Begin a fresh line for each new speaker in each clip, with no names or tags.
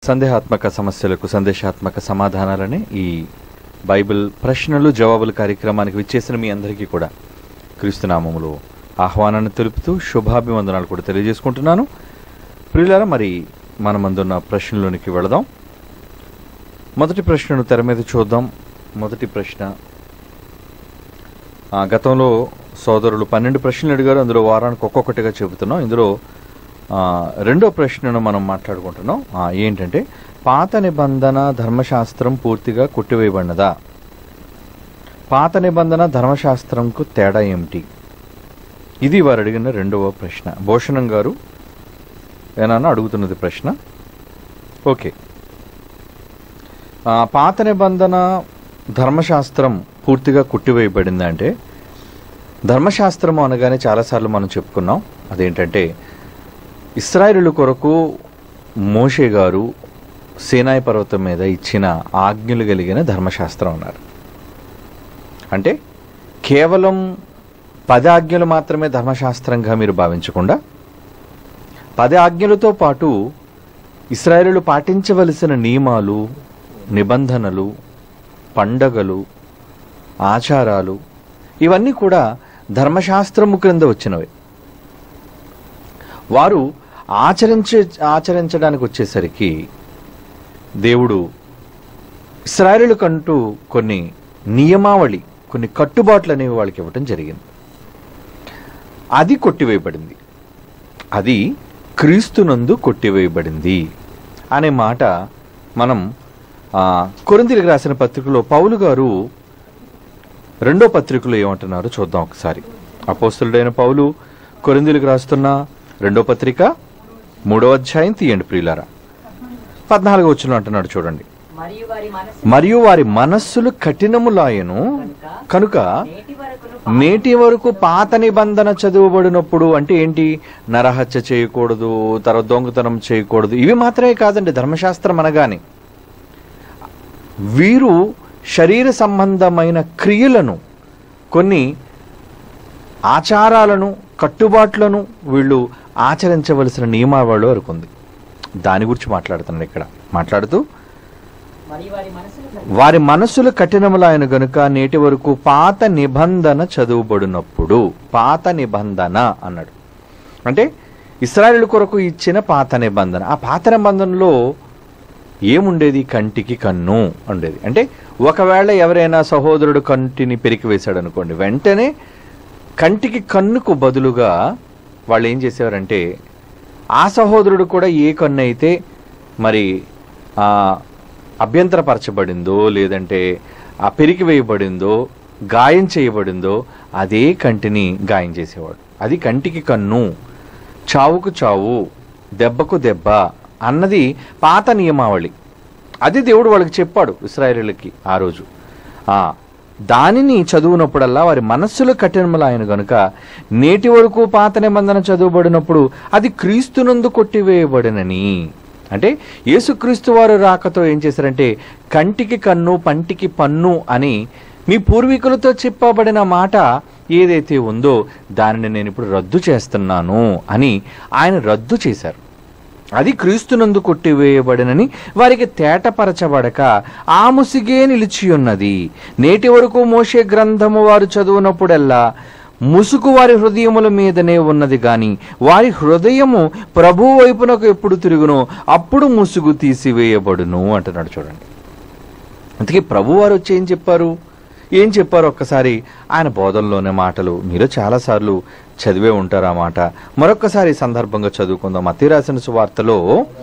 సందేహాత్మక సమస్యలకు సందేశాత్మక సమాధానాలని ఈ బైబిల్ ప్రశ్నలు జవాబులు కార్యక్రమానికి విచ్చేసిన మీ అందరికీ కూడా క్రీస్తునామములో ఆహ్వానాన్ని తెలుపుతూ శుభాభివందనాలు కూడా తెలియజేసుకుంటున్నాను ప్రియులారా మరి మన ముందున్న ప్రశ్నలోనికి వెళదాం మొదటి ప్రశ్నను తెర మీద చూద్దాం మొదటి ప్రశ్న ఆ, గతంలో సోదరులు పన్నెండు ప్రశ్నలు అడిగారు అందులో వారానికి ఒక్కొక్కటిగా చెబుతున్నాం ఇందులో ఆ, రెండో ప్రశ్నను మనం మాట్లాడుకుంటున్నాం ఆ, ఏంటంటే పాత నిబంధన ధర్మశాస్త్రం పూర్తిగా కొట్టివేయబడినదా పాత నిబంధన ధర్మశాస్త్రంకు తేడా ఏమిటి ఇది వారు అడిగిన రెండవ ప్రశ్న భూషణం గారు ఏనన్నా అడుగుతున్నది ప్రశ్న ఓకే ఆ, పాత నిబంధన ధర్మశాస్త్రం పూర్తిగా కొట్టివేయబడింది అంటే ధర్మశాస్త్రం అనగానే చాలాసార్లు మనం చెప్పుకున్నాం అదేంటంటే ఇస్రాయేలు కొరకు మోషే గారు సేనాయి పర్వతం మీద ఇచ్చిన ఆజ్ఞలు కలిగిన ధర్మశాస్త్రం అన్నారు అంటే కేవలం పది ఆజ్ఞలు మాత్రమే ధర్మశాస్త్రంగా మీరు భావించకుండా పది ఆజ్ఞలతో పాటు ఇస్రాయేలు పాటించవలసిన నియమాలు నిబంధనలు పండగలు ఆచారాలు ఇవన్నీ కూడా ధర్మశాస్త్రము క్రింద వచ్చినవి వారు ఆచరించే ఆచరించడానికి వచ్చేసరికి దేవుడు ఇస్రాయేలుకంటూ కొన్ని నియమావళి కొన్ని కట్టుబాట్లు అనేవి వాళ్ళకి ఇవ్వటం జరిగింది అది కొట్టివేయబడింది అది క్రీస్తునందు కొట్టివేయబడింది అనే మాట మనం ఆ, కొరింథీలకు రాసిన పత్రికలో పౌలు గారు రెండో పత్రికలో ఏమంటున్నారో చూద్దాం ఒకసారి అపోస్తులుడైన పౌలు కొరింథీలకు రాస్తున్న రెండో పత్రిక మూడో అధ్యాయం తీయండి ప్రియులారా పద్నాలుగు వచ్చిన అంటున్నాడు చూడండి
మరియు వారి మనసు
మరియు వారి మనస్సులు కఠినములాయను కనుక
నేటి వరకును
నేటి వరకు పాత నిబంధన చదువబడినప్పుడు అంటే ఏంటి నరహత్య చేయకూడదు తర్వాత దొంగతనం చేయకూడదు ఇవి మాత్రమే కాదండి ధర్మశాస్త్రం అనగానే వీరు శరీర సంబంధమైన క్రియలను కొన్ని ఆచారాలను కట్టుబాట్లను వీళ్ళు ఆచరించవలసిన నియమావళి వరకు ఉంది దాని గురించి మాట్లాడుతున్నాడు ఇక్కడ మాట్లాడుతూ
మరియు వారి మనసులు
వారి మనస్సులు కఠినములైన గనుక నేటి వరకు పాత నిబంధన చదువుబడినప్పుడు పాత నిబంధన అన్నాడు అంటే ఇస్రాయేల్ కొరకు ఇచ్చిన పాత నిబంధన ఆ పాత నిబంధనలో ఏముండేది కంటికి కన్ను ఉండేది అంటే ఒకవేళ ఎవరైనా సహోదరుడు కంటిని పెరికి వేశాడు అనుకోండి వెంటనే కంటికి కన్నుకు బదులుగా వాళ్ళు ఏం చేసేవారంటే ఆ సహోదరుడు కూడా ఏ కన్ను అయితే మరి ఆ, అభ్యంతరపరచబడిందో లేదంటే ఆ పెరికి వేయబడిందో గాయం చేయబడిందో అదే కంటిని గాయం చేసేవాడు అది కంటికి కన్ను చావుకు చావు దెబ్బకు దెబ్బ అన్నది పాత నియమావళి అది దేవుడు వాళ్ళకి చెప్పాడు ఇస్రాయేలీలకి ఆ రోజు ఆ, దానిని చదువునప్పుడల్లా వారి మనస్సులు కఠినములాయన గనుక నేటి వరకు పాత నిబంధన చదువుబడినప్పుడు అది క్రీస్తునందు కొట్టివేయబడినని అంటే యేసుక్రీస్తు వారు రాకతో ఏం చేశారంటే కంటికి కన్ను పంటికి పన్ను అని మీ పూర్వీకులతో చెప్పబడిన మాట ఏదైతే ఉందో దానిని నేను ఇప్పుడు రద్దు చేస్తున్నాను అని ఆయన రద్దు చేశారు అది క్రీస్తునందు కొట్టివేయబడినని వారికి తేటపరచబడక ఆ ముసిగే నిలిచి ఉన్నది నేటి వరకు మోషే గ్రంథము వారు చదువునప్పుడల్లా ముసుగు వారి హృదయముల మీదనే ఉన్నది గాని వారి హృదయము ప్రభు వైపునకు ఎప్పుడు తిరుగునో అప్పుడు ముసుగు తీసివేయబడును అంటున్నాడు చూడండి అందుకే ప్రభు వారు వచ్చి ఏం చెప్పారు ఏం చెప్పారు ఒక్కసారి ఆయన బోధనలోనే మాటలు మీరు చాలాసార్లు చదివే ఉంటారు ఆ మాట మరొక్కసారి ఈ సందర్భంగా చదువుకుందాం అతి రాసిన సువార్తలో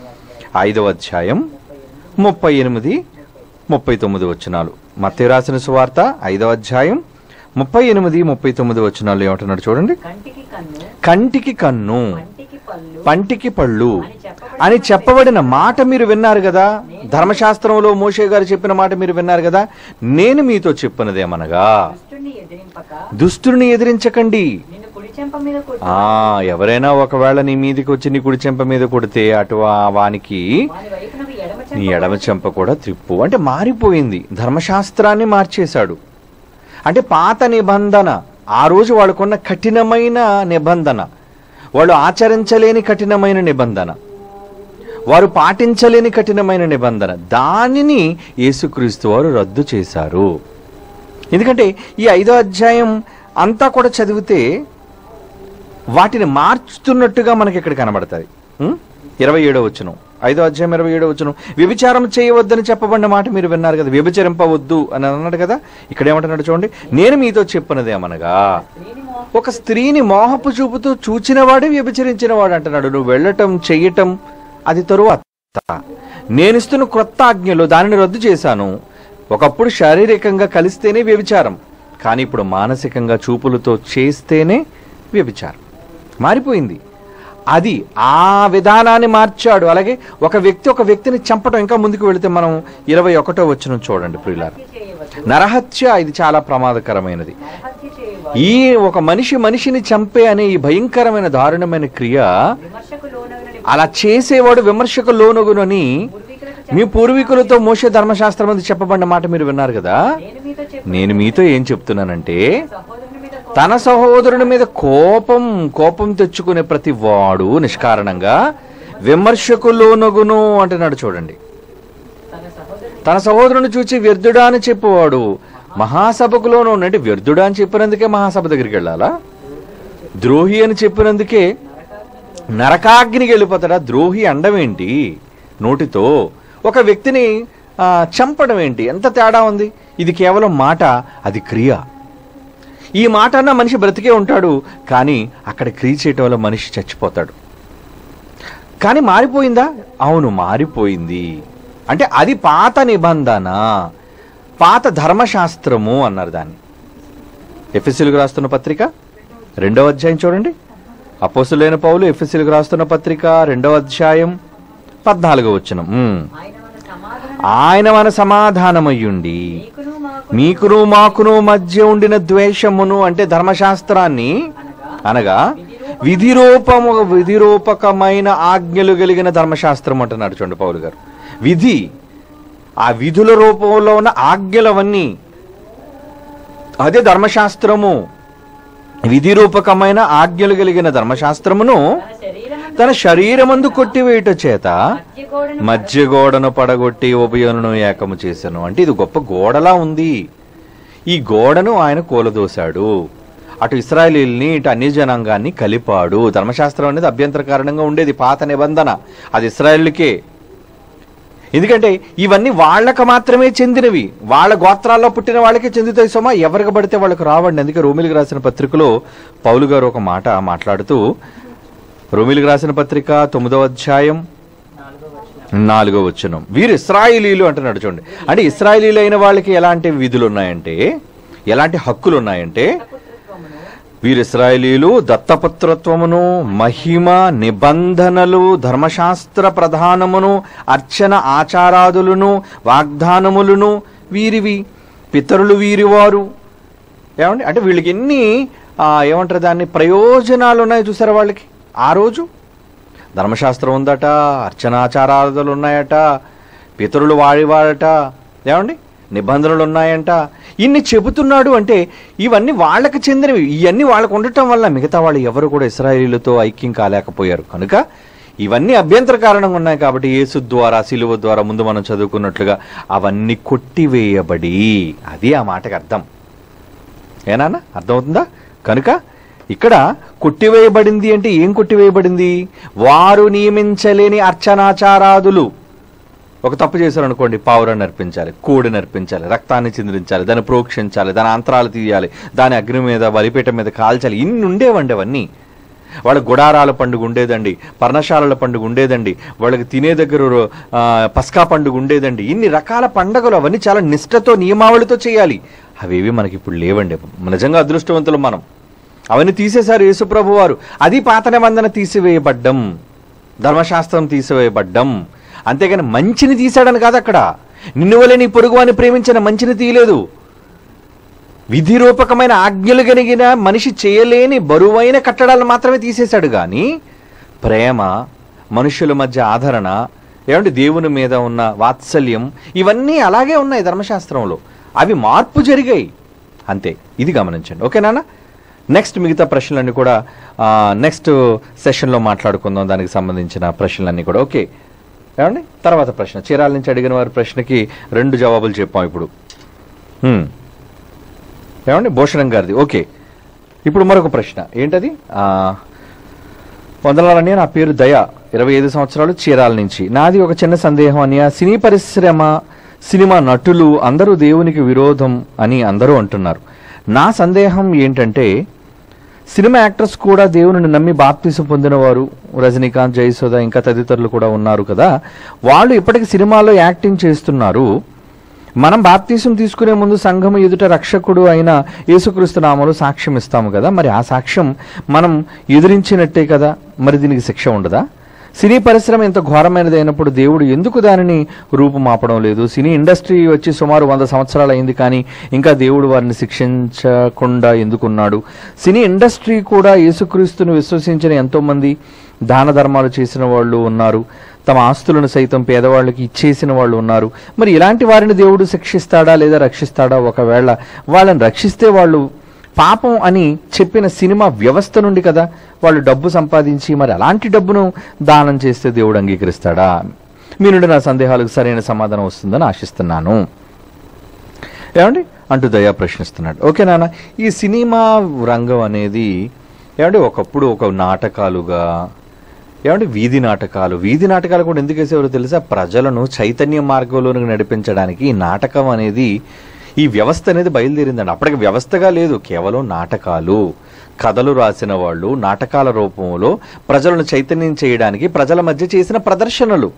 ఐదవ అధ్యాయం ముప్పై ఎనిమిది ముప్పై తొమ్మిది వచనాలు మత్తి రాసిన సువార్త ఐదవ అధ్యాయం ముప్పై ఎనిమిది ముప్పై తొమ్మిది వచనాలు ఏమంటున్నాడు చూడండి
కంటికి కన్ను
కంటికి కన్ను
పంటికి పళ్ళు
పంటికి పళ్ళు
అని చెప్పబడిన
అని చెప్పబడిన మాట మీరు విన్నారు కదా ధర్మశాస్త్రంలో మోషే గారు చెప్పిన మాట మీరు విన్నారు కదా నేను మీతో చెప్పినదేమనగా
దుష్టుని ఎదిరింపక
దుస్తుని ఎదిరించకండి
నిన్ను కుడి చెంప మీద కొట్టు
ఆ ఎవరైనా ఒకవేళ నీ మీదికి వచ్చి నీ కుడి చెంప మీద కొడితే అటు ఆ వానికి
వాని వైపునకు ఎడమ
నీ
చెంప
ఎడమ చెంప కూడా త్రిప్పు అంటే మారిపోయింది ధర్మశాస్త్రాన్ని మార్చేశాడు అంటే పాత నిబంధన ఆ రోజు వాళ్ళకున్న కఠినమైన నిబంధన వాళ్ళు ఆచరించలేని కఠినమైన నిబంధన వారు పాటించలేని కఠినమైన నిబంధన దానిని యేసుక్రీస్తు వారు రద్దు చేశారు ఎందుకంటే ఈ ఐదో అధ్యాయం అంతా కూడా చదివితే వాటిని మార్చుతున్నట్టుగా మనకి ఇక్కడ కనబడుతుంది ఉం? ఇరవై ఏడో వచ్చును ఐదో అధ్యాయం ఇరవై ఏడో వచ్చును వ్యభిచారం చేయవద్దని చెప్పబడిన మాట మీరు విన్నారు కదా వ్యభిచరింపవద్దు అని అన్నాడు కదా ఇక్కడ ఏమంటున్నాడు చూడండి నేను మీతో చెప్పినదేమనగా
స్త్రీని మోహ
ఒక స్త్రీని మోహపు చూపుతూ చూచినవాడే వ్యభిచరించిన వాడు అంటున్నాడు నువ్వు వెళ్ళటం చెయ్యటం అది తరువాత నేనిస్తున్న క్రొత్త ఆజ్ఞలు దానిని రద్దు చేశాను ఒకప్పుడు శారీరకంగా కలిస్తేనే వ్యభిచారం కానీ ఇప్పుడు మానసికంగా చూపులతో చేస్తేనే వ్యభిచారం మారిపోయింది అది ఆ విధానాన్ని మార్చాడు అలాగే ఒక వ్యక్తి ఒక వ్యక్తిని చంపడం ఇంకా ముందుకు వెళితే మనం ఇరవై ఒకటో వచ్చిన చూడండి ప్రియులారా
హత్య చేయవద్దు
నరహత్య ఇది చాలా ప్రమాదకరమైనది
నరహత్య చేయవద్దు
ఈ ఒక మనిషి మనిషిని చంపే అనే ఈ భయంకరమైన దారుణమైన క్రియ
విమర్శకు లోనగిన
అలా చేసేవాడు విమర్శకు లోనుగునని
పూర్వీకులకు
మీ పూర్వీకులతో మోసే ధర్మశాస్త్రం అది చెప్పబడిన మాట మీరు విన్నారు కదా
నేను మీతో చెప్పి
నేను మీతో ఏం చెప్తున్నానంటే
సహోదరుని మీద కోపం
తన సహోదరుని మీద కోపం కోపం తెచ్చుకునే ప్రతి వాడు నిష్కారణంగా విమర్శకు లోనగును అంటున్నాడు చూడండి
తన సహోదరుని
తన సహోదరుని చూచి వ్యర్థుడా అని చెప్పేవాడు మహాసభకులోనూ ఉన్నట్టు వ్యర్థుడా అని చెప్పినందుకే మహాసభ దగ్గరికి వెళ్ళాలా ద్రోహి అని చెప్పినందుకే నరకాగ్నికి వెళ్ళిపోతాడా ద్రోహి అండమేంటి నోటితో ఒక వ్యక్తిని ఆ, చంపడం ఏంటి ఎంత తేడా ఉంది ఇది కేవలం మాట అది క్రియ ఈ మాట అన్న మనిషి బ్రతికే ఉంటాడు కానీ అక్కడ క్రియ చేయటం వల్ల మనిషి చచ్చిపోతాడు కానీ మారిపోయిందా అవును మారిపోయింది అంటే అది పాత నిబంధన పాత ధర్మశాస్త్రము అన్నారు దాన్ని ఎఫ్ఎస్సీలకు రాస్తున్న పత్రిక రెండవ అధ్యాయం చూడండి అపోసులైన పౌలు ఎఫ్ఎస్సీలకు రాస్తున్న పత్రిక రెండవ అధ్యాయం పద్నాలుగో వచ్చిన
ఆయన మన సమాధానం
ఆయన మన సమాధానమయ్యుండి
నీకును మాకు
మీకును మాకును మధ్య ఉండిన ద్వేషమును అంటే ధర్మశాస్త్రాన్ని
అనగా
అనగా విధిరూపము విధిరూపకమైన ఆజ్ఞలు కలిగిన ధర్మశాస్త్రం అంటున్నాడు చూడండి పౌలు గారు విధి ఆ విధుల రూపంలో ఉన్న ఆజ్ఞలవన్నీ అదే ధర్మశాస్త్రము విధి రూపకమైన ఆజ్ఞలు కలిగిన ధర్మశాస్త్రమును
తన శరీరం
తన శరీరమందు కొట్టివేయుట చేత
మధ్య గోడను
మధ్య గోడను పడగొట్టి ఉపయోగను ఏకము చేశాను అంటే ఇది గొప్ప గోడలా ఉంది ఈ గోడను ఆయన కూలదోశాడు అటు ఇస్రాయలీల్ని ఇటు అన్ని జనాంగాన్ని కలిపాడు ధర్మశాస్త్రం అనేది అభ్యంతర కారణంగా ఉండేది పాత నిబంధన అది ఇస్రాయేల్కే ఎందుకంటే ఇవన్నీ వాళ్ళకి మాత్రమే చెందినవి వాళ్ళ గోత్రాల్లో పుట్టిన వాళ్ళకే చెందుతాయి సోమా ఎవరికి పడితే వాళ్ళకి రావండి అందుకే రోమిలికి రాసిన పత్రికలో పౌలు గారు ఒక మాట మాట్లాడుతూ రోమిలికి రాసిన పత్రిక తొమ్మిదవ అధ్యాయం నాలుగో వచ్చును వీరు ఇస్రాయిలీలు అంటున్నాడు చూడండి అంటే ఇస్రాయిలీలు అయిన వాళ్ళకి ఎలాంటి విధులు ఉన్నాయంటే ఎలాంటి హక్కులు ఉన్నాయంటే
పుత్రత్వమును
వీరు ఇస్రాయేలీలు దత్తపుత్రత్వమును మహిమ నిబంధనలు ధర్మశాస్త్ర ప్రధానమును అర్చన ఆచారాదులను వాగ్దానములను వీరివి పితరులు వీరివారు ఏమండి అంటే వీళ్ళకి ఎన్ని ఆ, ఏమంటారు దాన్ని ప్రయోజనాలు ఉన్నాయి చూసారా వాళ్ళకి ఆ రోజు ధర్మశాస్త్రం ఉందట అర్చనాచారాదులు ఉన్నాయట పితరులు వాడివాడట ఏమండి నిబంధనలు ఉన్నాయంట ఇన్ని చెబుతున్నాడు అంటే ఇవన్నీ వాళ్ళకి చెందినవి ఇవన్నీ వాళ్ళకు ఉండటం వల్ల మిగతా వాళ్ళు ఎవరు కూడా ఇస్రాయేలీలతో ఐక్యం కాలేకపోయారు కనుక ఇవన్నీ అభ్యంతర కారణంగా ఉన్నాయి కాబట్టి యేసు ద్వారా సిలువ ద్వారా ముందు మనం చదువుకున్నట్లుగా అవన్నీ కొట్టివేయబడి అది ఆ మాటకి అర్థం ఏనా అర్థమవుతుందా కనుక ఇక్కడ కొట్టివేయబడింది అంటే ఏం కొట్టివేయబడింది వారు నియమించలేని అర్చనాచారాదులు ఒక తప్పు చేశారు అనుకోండి పావురాన్ని అర్పించాలి కోడిని అర్పించాలి రక్తాన్ని చిందించాలి దాన్ని ప్రోక్షించాలి దాని అంతరాలు తీయాలి దాని అగ్ని మీద బలిపీఠం మీద కాల్చాలి ఇన్ని ఉండేవండి అవన్నీ వాళ్ళ గుడారాల పండుగ ఉండేదండి పర్ణశాలల పండుగ ఉండేదండి వాళ్ళకి తినే దగ్గర రో- ఆ, పస్కా పండుగ ఉండేదండి ఇన్ని రకాల పండుగలు అవన్నీ చాలా నిష్ఠతో నియమావళితో చేయాలి అవేవి మనకి ఇప్పుడు లేవండి నిజంగా అదృష్టవంతులు మనం అవన్నీ తీసేశారు యేసుప్రభు వారు అది పాత నిబంధన తీసివేయబడ్డం ధర్మశాస్త్రం తీసివేయబడ్డం అంతేగాని మంచిని తీశాడని కాదు అక్కడ నిన్ను వలె నీ పొరుగు అని ప్రేమించిన మంచిని తీయలేదు విధి రూపకమైన ఆజ్ఞలు కలిగిన మనిషి చేయలేని బరువైన కట్టడాలను మాత్రమే తీసేశాడు కానీ ప్రేమ మనుషుల మధ్య ఆదరణ ఏమంటే దేవుని మీద ఉన్న వాత్సల్యం ఇవన్నీ అలాగే ఉన్నాయి ధర్మశాస్త్రంలో అవి మార్పు జరిగాయి అంతే ఇది గమనించండి ఓకేనా నెక్స్ట్ మిగతా ప్రశ్నలన్నీ కూడా నెక్స్ట్ సెషన్లో మాట్లాడుకుందాం దానికి సంబంధించిన ప్రశ్నలన్నీ కూడా ఓకే ఏమండి తర్వాత ప్రశ్న చీరాల నుంచి అడిగిన వారి ప్రశ్నకి రెండు జవాబులు చెప్పాం ఇప్పుడు హ్మ్. ఏమండి భూషణం గారిది ఓకే ఇప్పుడు మరొక ప్రశ్న ఏంటది ఆ, వందనాలన్నయ్య నా పేరు దయ ఇరవై ఐదు సంవత్సరాలు చీరాల నుంచి నాది ఒక చిన్న సందేహం అన్నయ్య సినీ పరిశ్రమ సినిమా నటులు అందరూ దేవునికి విరోధం అని అందరూ అంటున్నారు నా సందేహం ఏంటంటే సినిమా యాక్టర్స్ కూడా దేవుని నమ్మి బాప్తీసం పొందినవారు రజనీకాంత్ జయసుధ ఇంకా తదితరులు కూడా ఉన్నారు కదా వాళ్ళు ఇప్పటికి సినిమాలో యాక్టింగ్ చేస్తున్నారు మనం బాప్తీసం తీసుకునే ముందు సంఘం ఎదుట రక్షకుడు అయిన యేసుక్రీస్తు నామలు సాక్ష్యం ఇస్తాము కదా మరి ఆ సాక్ష్యం మనం ఎదిరించినట్టే కదా మరి దీనికి శిక్ష ఉండదా సినీ పరిశ్రమ ఇంత ఘోరమైనది అయినప్పుడు దేవుడు ఎందుకు దానిని రూపుమాపడం లేదు సినీ ఇండస్ట్రీ వచ్చి సుమారు వంద సంవత్సరాలు అయింది కానీ ఇంకా దేవుడు వారిని శిక్షించకుండా ఎందుకున్నాడు సినీ ఇండస్ట్రీ కూడా యేసుక్రీస్తును విశ్వసించిన ఎంతోమంది దాన ధర్మాలు చేసిన వాళ్ళు ఉన్నారు తమ ఆస్తులను సైతం పేదవాళ్ళకి ఇచ్చేసిన వాళ్ళు ఉన్నారు మరి ఇలాంటి వారిని దేవుడు శిక్షిస్తాడా లేదా రక్షిస్తాడా ఒకవేళ వాళ్ళని రక్షిస్తే వాళ్ళు పాపం అని చెప్పిన సినిమా వ్యవస్థ నుండి కదా వాళ్ళు డబ్బు సంపాదించి మరి అలాంటి డబ్బును దానం చేస్తే దేవుడు అంగీకరిస్తాడా మీ నుండి నా సందేహాలకు సరైన సమాధానం వస్తుందని ఆశిస్తున్నాను ఏమండి అంటూ దయా ప్రశ్నిస్తున్నాడు ఓకే నాన్న ఈ సినిమా రంగం అనేది ఏమంటే ఒకప్పుడు ఒక నాటకాలుగా ఏమంటే వీధి నాటకాలు వీధి నాటకాలు కూడా ఎందుకు వేసేవారో తెలుసా ప్రజలను చైతన్య మార్గంలోనికి నడిపించడానికి ఈ నాటకం అనేది ఈ వ్యవస్థ అనేది బయలుదేరిందండి అప్పటికి వ్యవస్థగా లేదు కేవలం నాటకాలు కథలు రాసిన వాళ్ళు నాటకాల రూపంలో ప్రజలను చైతన్యం చేయడానికి ప్రజల మధ్య చేసిన ప్రదర్శనలు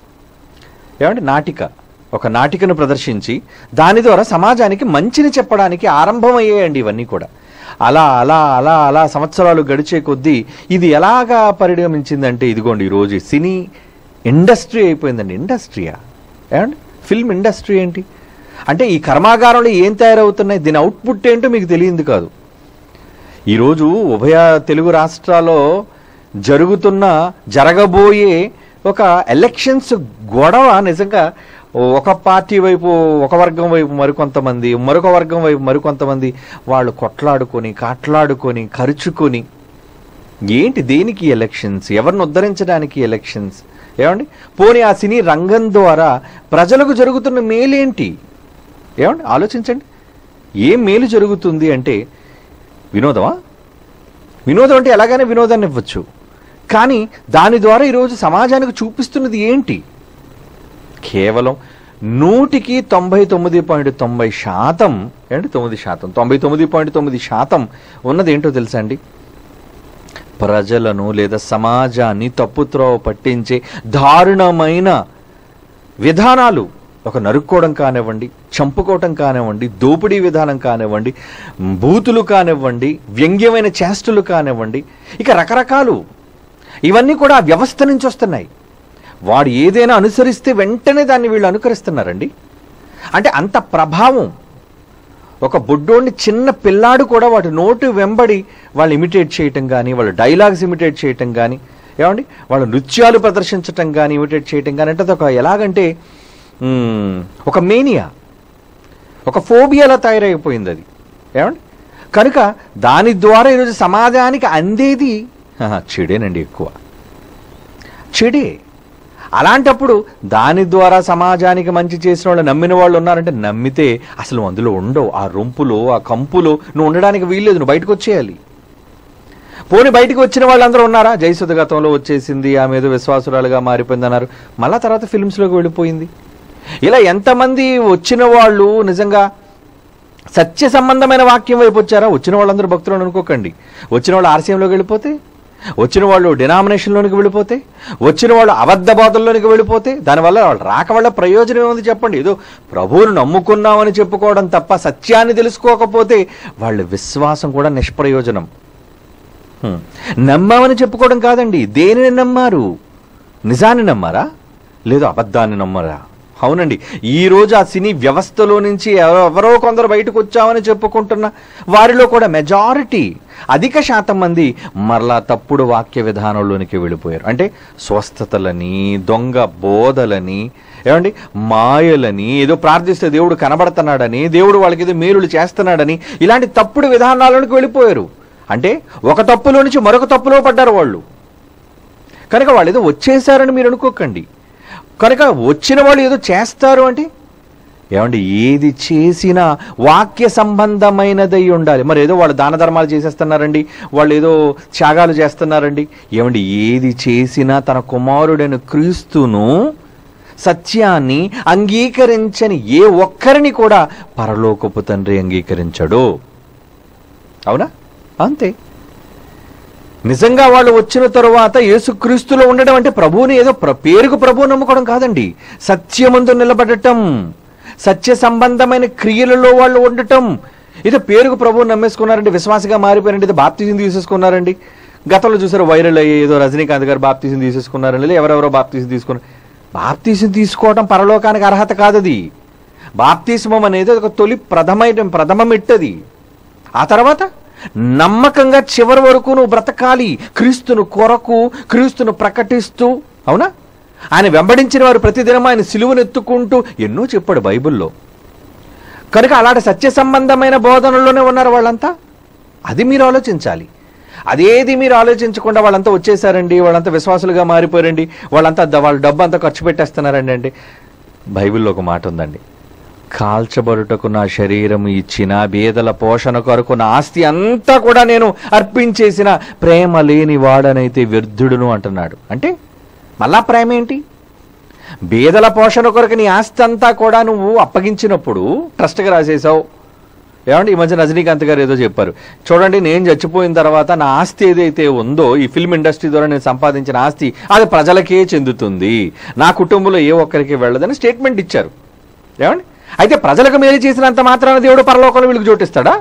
ఏమంటే నాటిక ఒక నాటికను ప్రదర్శించి దాని ద్వారా సమాజానికి మంచిని చెప్పడానికి ఆరంభమయ్యాయండి ఇవన్నీ కూడా అలా అలా అలా అలా సంవత్సరాలు గడిచే కొద్దీ ఇది ఎలాగా పరిణమించిందంటే ఇదిగోండి ఈరోజు సినీ ఇండస్ట్రీ అయిపోయిందండి ఇండస్ట్రీయా ఏమండి ఫిల్మ్ ఇండస్ట్రీ ఏంటి అంటే ఈ కర్మాగారంలో ఏం తయారవుతున్నాయి దీని అవుట్పుట్ ఏంటో మీకు తెలియదు కాదు ఈరోజు ఉభయ తెలుగు రాష్ట్రాల్లో జరుగుతున్న జరగబోయే ఒక ఎలక్షన్స్ గొడవ నిజంగా ఒక పార్టీ వైపు ఒక వర్గం వైపు మరికొంతమంది మరొక వర్గం వైపు మరికొంతమంది వాళ్ళు కొట్లాడుకొని కాట్లాడుకొని ఖర్చుకొని ఏంటి దేనికి ఎలక్షన్స్ ఎవరిని ఉద్ధరించడానికి ఎలక్షన్స్ ఏమండి పోనీ ఆ సినీ రంగం ద్వారా ప్రజలకు జరుగుతున్న మేలేంటి ఏమండి ఆలోచించండి ఏం మేలు జరుగుతుంది అంటే వినోదమా వినోదం అంటే ఎలాగైనా వినోదాన్ని ఇవ్వచ్చు కానీ దాని ద్వారా ఈరోజు సమాజానికి చూపిస్తున్నది ఏంటి కేవలం నూటికి తొంభై తొమ్మిది పాయింట్ తొంభై శాతం ఏంటి తొమ్మిది శాతం తొంభై తొమ్మిది పాయింట్ తొమ్మిది శాతం ఉన్నది ఏంటో తెలుసా అండి ప్రజలను లేదా సమాజాన్ని తప్పుత్రోవ పట్టించే దారుణమైన విధానాలు ఒక నరుక్కోవడం కానివ్వండి చంపుకోవటం కానివ్వండి దోపిడీ విధానం కానివ్వండి బూతులు కానివ్వండి వ్యంగ్యమైన చేష్టలు కానివ్వండి ఇక రకరకాలు ఇవన్నీ కూడా ఆ వ్యవస్థ నుంచి వస్తున్నాయి వాడు ఏదైనా అనుసరిస్తే వెంటనే దాన్ని వీళ్ళు అనుకరిస్తున్నారండి అంటే అంత ప్రభావం ఒక బుడ్డోడిని చిన్న పిల్లాడు కూడా వాటి నోటు వెంబడి వాళ్ళు ఇమిటేట్ చేయటం కానీ వాళ్ళ డైలాగ్స్ ఇమిటేట్ చేయటం కానీ ఏమండి వాళ్ళ నృత్యాలు ప్రదర్శించటం కానీ ఇమిటేట్ చేయటం కానీ అంటే అదొక ఎలాగంటే మ్మ్, ఒక మేనియా ఒక ఫోబియాలా తయారైపోయింది అది ఏమండి కనుక దాని ద్వారా ఈరోజు సమాజానికి అందేది ఆహా, చెడేనండి ఎక్కువ చెడే అలాంటప్పుడు దాని ద్వారా సమాజానికి మంచి చేసిన వాళ్ళు నమ్మిన వాళ్ళు ఉన్నారంటే నమ్మితే అసలు అందులో ఉండవు ఆ రొంపులో ఆ కంపులో నువ్వు ఉండడానికి వీల్లేదు నువ్వు బయటకు వచ్చేయాలి పోనీ బయటికి వచ్చిన వాళ్ళందరూ ఉన్నారా జయసుధ గతంలో వచ్చేసింది ఆమె ఏదో విశ్వాసురాలుగా మారిపోయింది అన్నారు మళ్ళా తర్వాత ఫిల్మ్స్లోకి వెళ్ళిపోయింది ఇలా ఎంతమంది వచ్చిన వాళ్ళు నిజంగా సత్య సంబంధమైన వాక్యం వైపు వచ్చారా వచ్చిన వాళ్ళందరూ భక్తులు అని అనుకోకండి వచ్చిన వాళ్ళు ఆర్సీఎంలోకి వెళ్ళిపోతే వచ్చిన వాళ్ళు డినామినేషన్లోనికి వెళ్ళిపోతే వచ్చిన వాళ్ళు అబద్ధ బోధల్లోనికి వెళ్ళిపోతే దానివల్ల వాళ్ళు రాక వల్ల ప్రయోజనం ఏముంది చెప్పండి ఏదో ప్రభువును నమ్ముకున్నామని చెప్పుకోవడం తప్ప సత్యాన్ని తెలుసుకోకపోతే వాళ్ళ విశ్వాసం కూడా నిష్ప్రయోజనం హ్మ్. నమ్మామని చెప్పుకోవడం కాదండి దేనిని నమ్మారు నిజాన్ని నమ్మారా లేదు అబద్ధాన్ని నమ్మరా అవునండి ఈ రోజు ఆ సినీ వ్యవస్థలో నుంచి ఎవరో ఎవరో కొందరు బయటకు వచ్చామని చెప్పుకుంటున్న వారిలో కూడా మెజారిటీ అధిక శాతం మంది మరలా తప్పుడు వాక్య విధానంలోనికి వెళ్ళిపోయారు అంటే స్వస్థతలని దొంగ బోధలని ఏమండి మాయలని ఏదో ప్రార్థిస్తే దేవుడు కనబడుతున్నాడని దేవుడు వాళ్ళకి ఏదో మేలులు చేస్తున్నాడని ఇలాంటి తప్పుడు విధానాలకు వెళ్ళిపోయారు అంటే ఒక తప్పులో నుంచి మరొక తప్పులో పడ్డారు వాళ్ళు కనుక వాళ్ళు ఏదో వచ్చేసారని మీరు అనుకోకండి కనుక వచ్చిన వాళ్ళు ఏదో చేస్తారు అంటే ఏమండి ఏది చేసినా వాక్య సంబంధమైనదై ఉండాలి మరి ఏదో వాళ్ళు దాన ధర్మాలు చేసేస్తున్నారండి వాళ్ళు ఏదో త్యాగాలు చేస్తున్నారండి ఏమండి ఏది చేసినా తన కుమారుడైన క్రీస్తును సత్యాన్ని అంగీకరించని ఏ ఒక్కరిని కూడా పరలోకపు తండ్రి అంగీకరించడు అవునా అంతే నిజంగా వాళ్ళు వచ్చిన తరువాత యేసుక్రీస్తులో ఉండడం అంటే ప్రభువుని ఏదో ప్ర- పేరుకు ప్రభువు నమ్ముకోవడం కాదండి సత్యమందు నిలబడటం సత్య సంబంధమైన క్రియలలో వాళ్ళు ఉండటం ఏదో పేరుకు ప్రభువు నమ్మేసుకున్నారండి విశ్వాసగా మారిపోయారండి ఏదో బాప్తీసం తీసేసుకున్నారండి గతంలో చూసారు వైరల్ అయ్యి ఏదో రజనీకాంత్ గారు బాప్తీసం తీసేసుకున్నారండి లేదా ఎవరెవరో బాప్తీసం తీసుకున్నారు బాప్తీసం తీసుకోవడం పరలోకానికి అర్హత కాదది బాప్తిస్మం అనేది ఒక తొలి ప్రథమైన ప్రథమమిట్టది ఆ తర్వాత నమ్మకంగా చివరి వరకు నువ్వు బ్రతకాలి క్రీస్తును కొరకు క్రీస్తును ప్రకటిస్తూ అవునా ఆయన వెంబడించిన వారు ప్రతిదినం ఆయన సిలువను ఎత్తుకుంటూ ఎన్నో చెప్పాడు బైబిల్లో కనుక అలాంటి సత్య సంబంధమైన బోధనలోనే ఉన్నారు వాళ్ళంతా అది మీరు ఆలోచించాలి అదేది మీరు ఆలోచించకుండా వాళ్ళంతా వచ్చేసారండి వాళ్ళంతా విశ్వాసులుగా మారిపోయారండి వాళ్ళంతా ద- వాళ్ళ డబ్బు అంతా ఖర్చు పెట్టేస్తున్నారండి అంటే బైబిల్లో ఒక మాట ఉందండి కాల్చబడుటకు నా శరీరం ఇచ్చిన బేదల పోషణ కొరకు నా ఆస్తి అంతా కూడా నేను అర్పించేసిన ప్రేమ లేని వాడనైతే వ్యర్థుడును అంటున్నాడు అంటే మళ్ళా ప్రేమ ఏంటి బేదల పోషణ కొరకు నీ ఆస్తి అంతా కూడా నువ్వు అప్పగించినప్పుడు ట్రస్ట్గా రాసేసావు ఏమంటే ఈ మధ్య రజనీకాంత్ గారు ఏదో చెప్పారు చూడండి నేను చచ్చిపోయిన తర్వాత నా ఆస్తి ఏదైతే ఉందో ఈ ఫిల్మ్ ఇండస్ట్రీ ద్వారా నేను సంపాదించిన ఆస్తి అది ప్రజలకే చెందుతుంది నా కుటుంబంలో ఏ ఒక్కరికి వెళ్ళదని స్టేట్మెంట్ ఇచ్చారు ఏమండి అయితే ప్రజలకు మేలు చేసినంత మాత్రాన దేవుడు పరలోకంలో వీళ్ళకి చోటిస్తాడా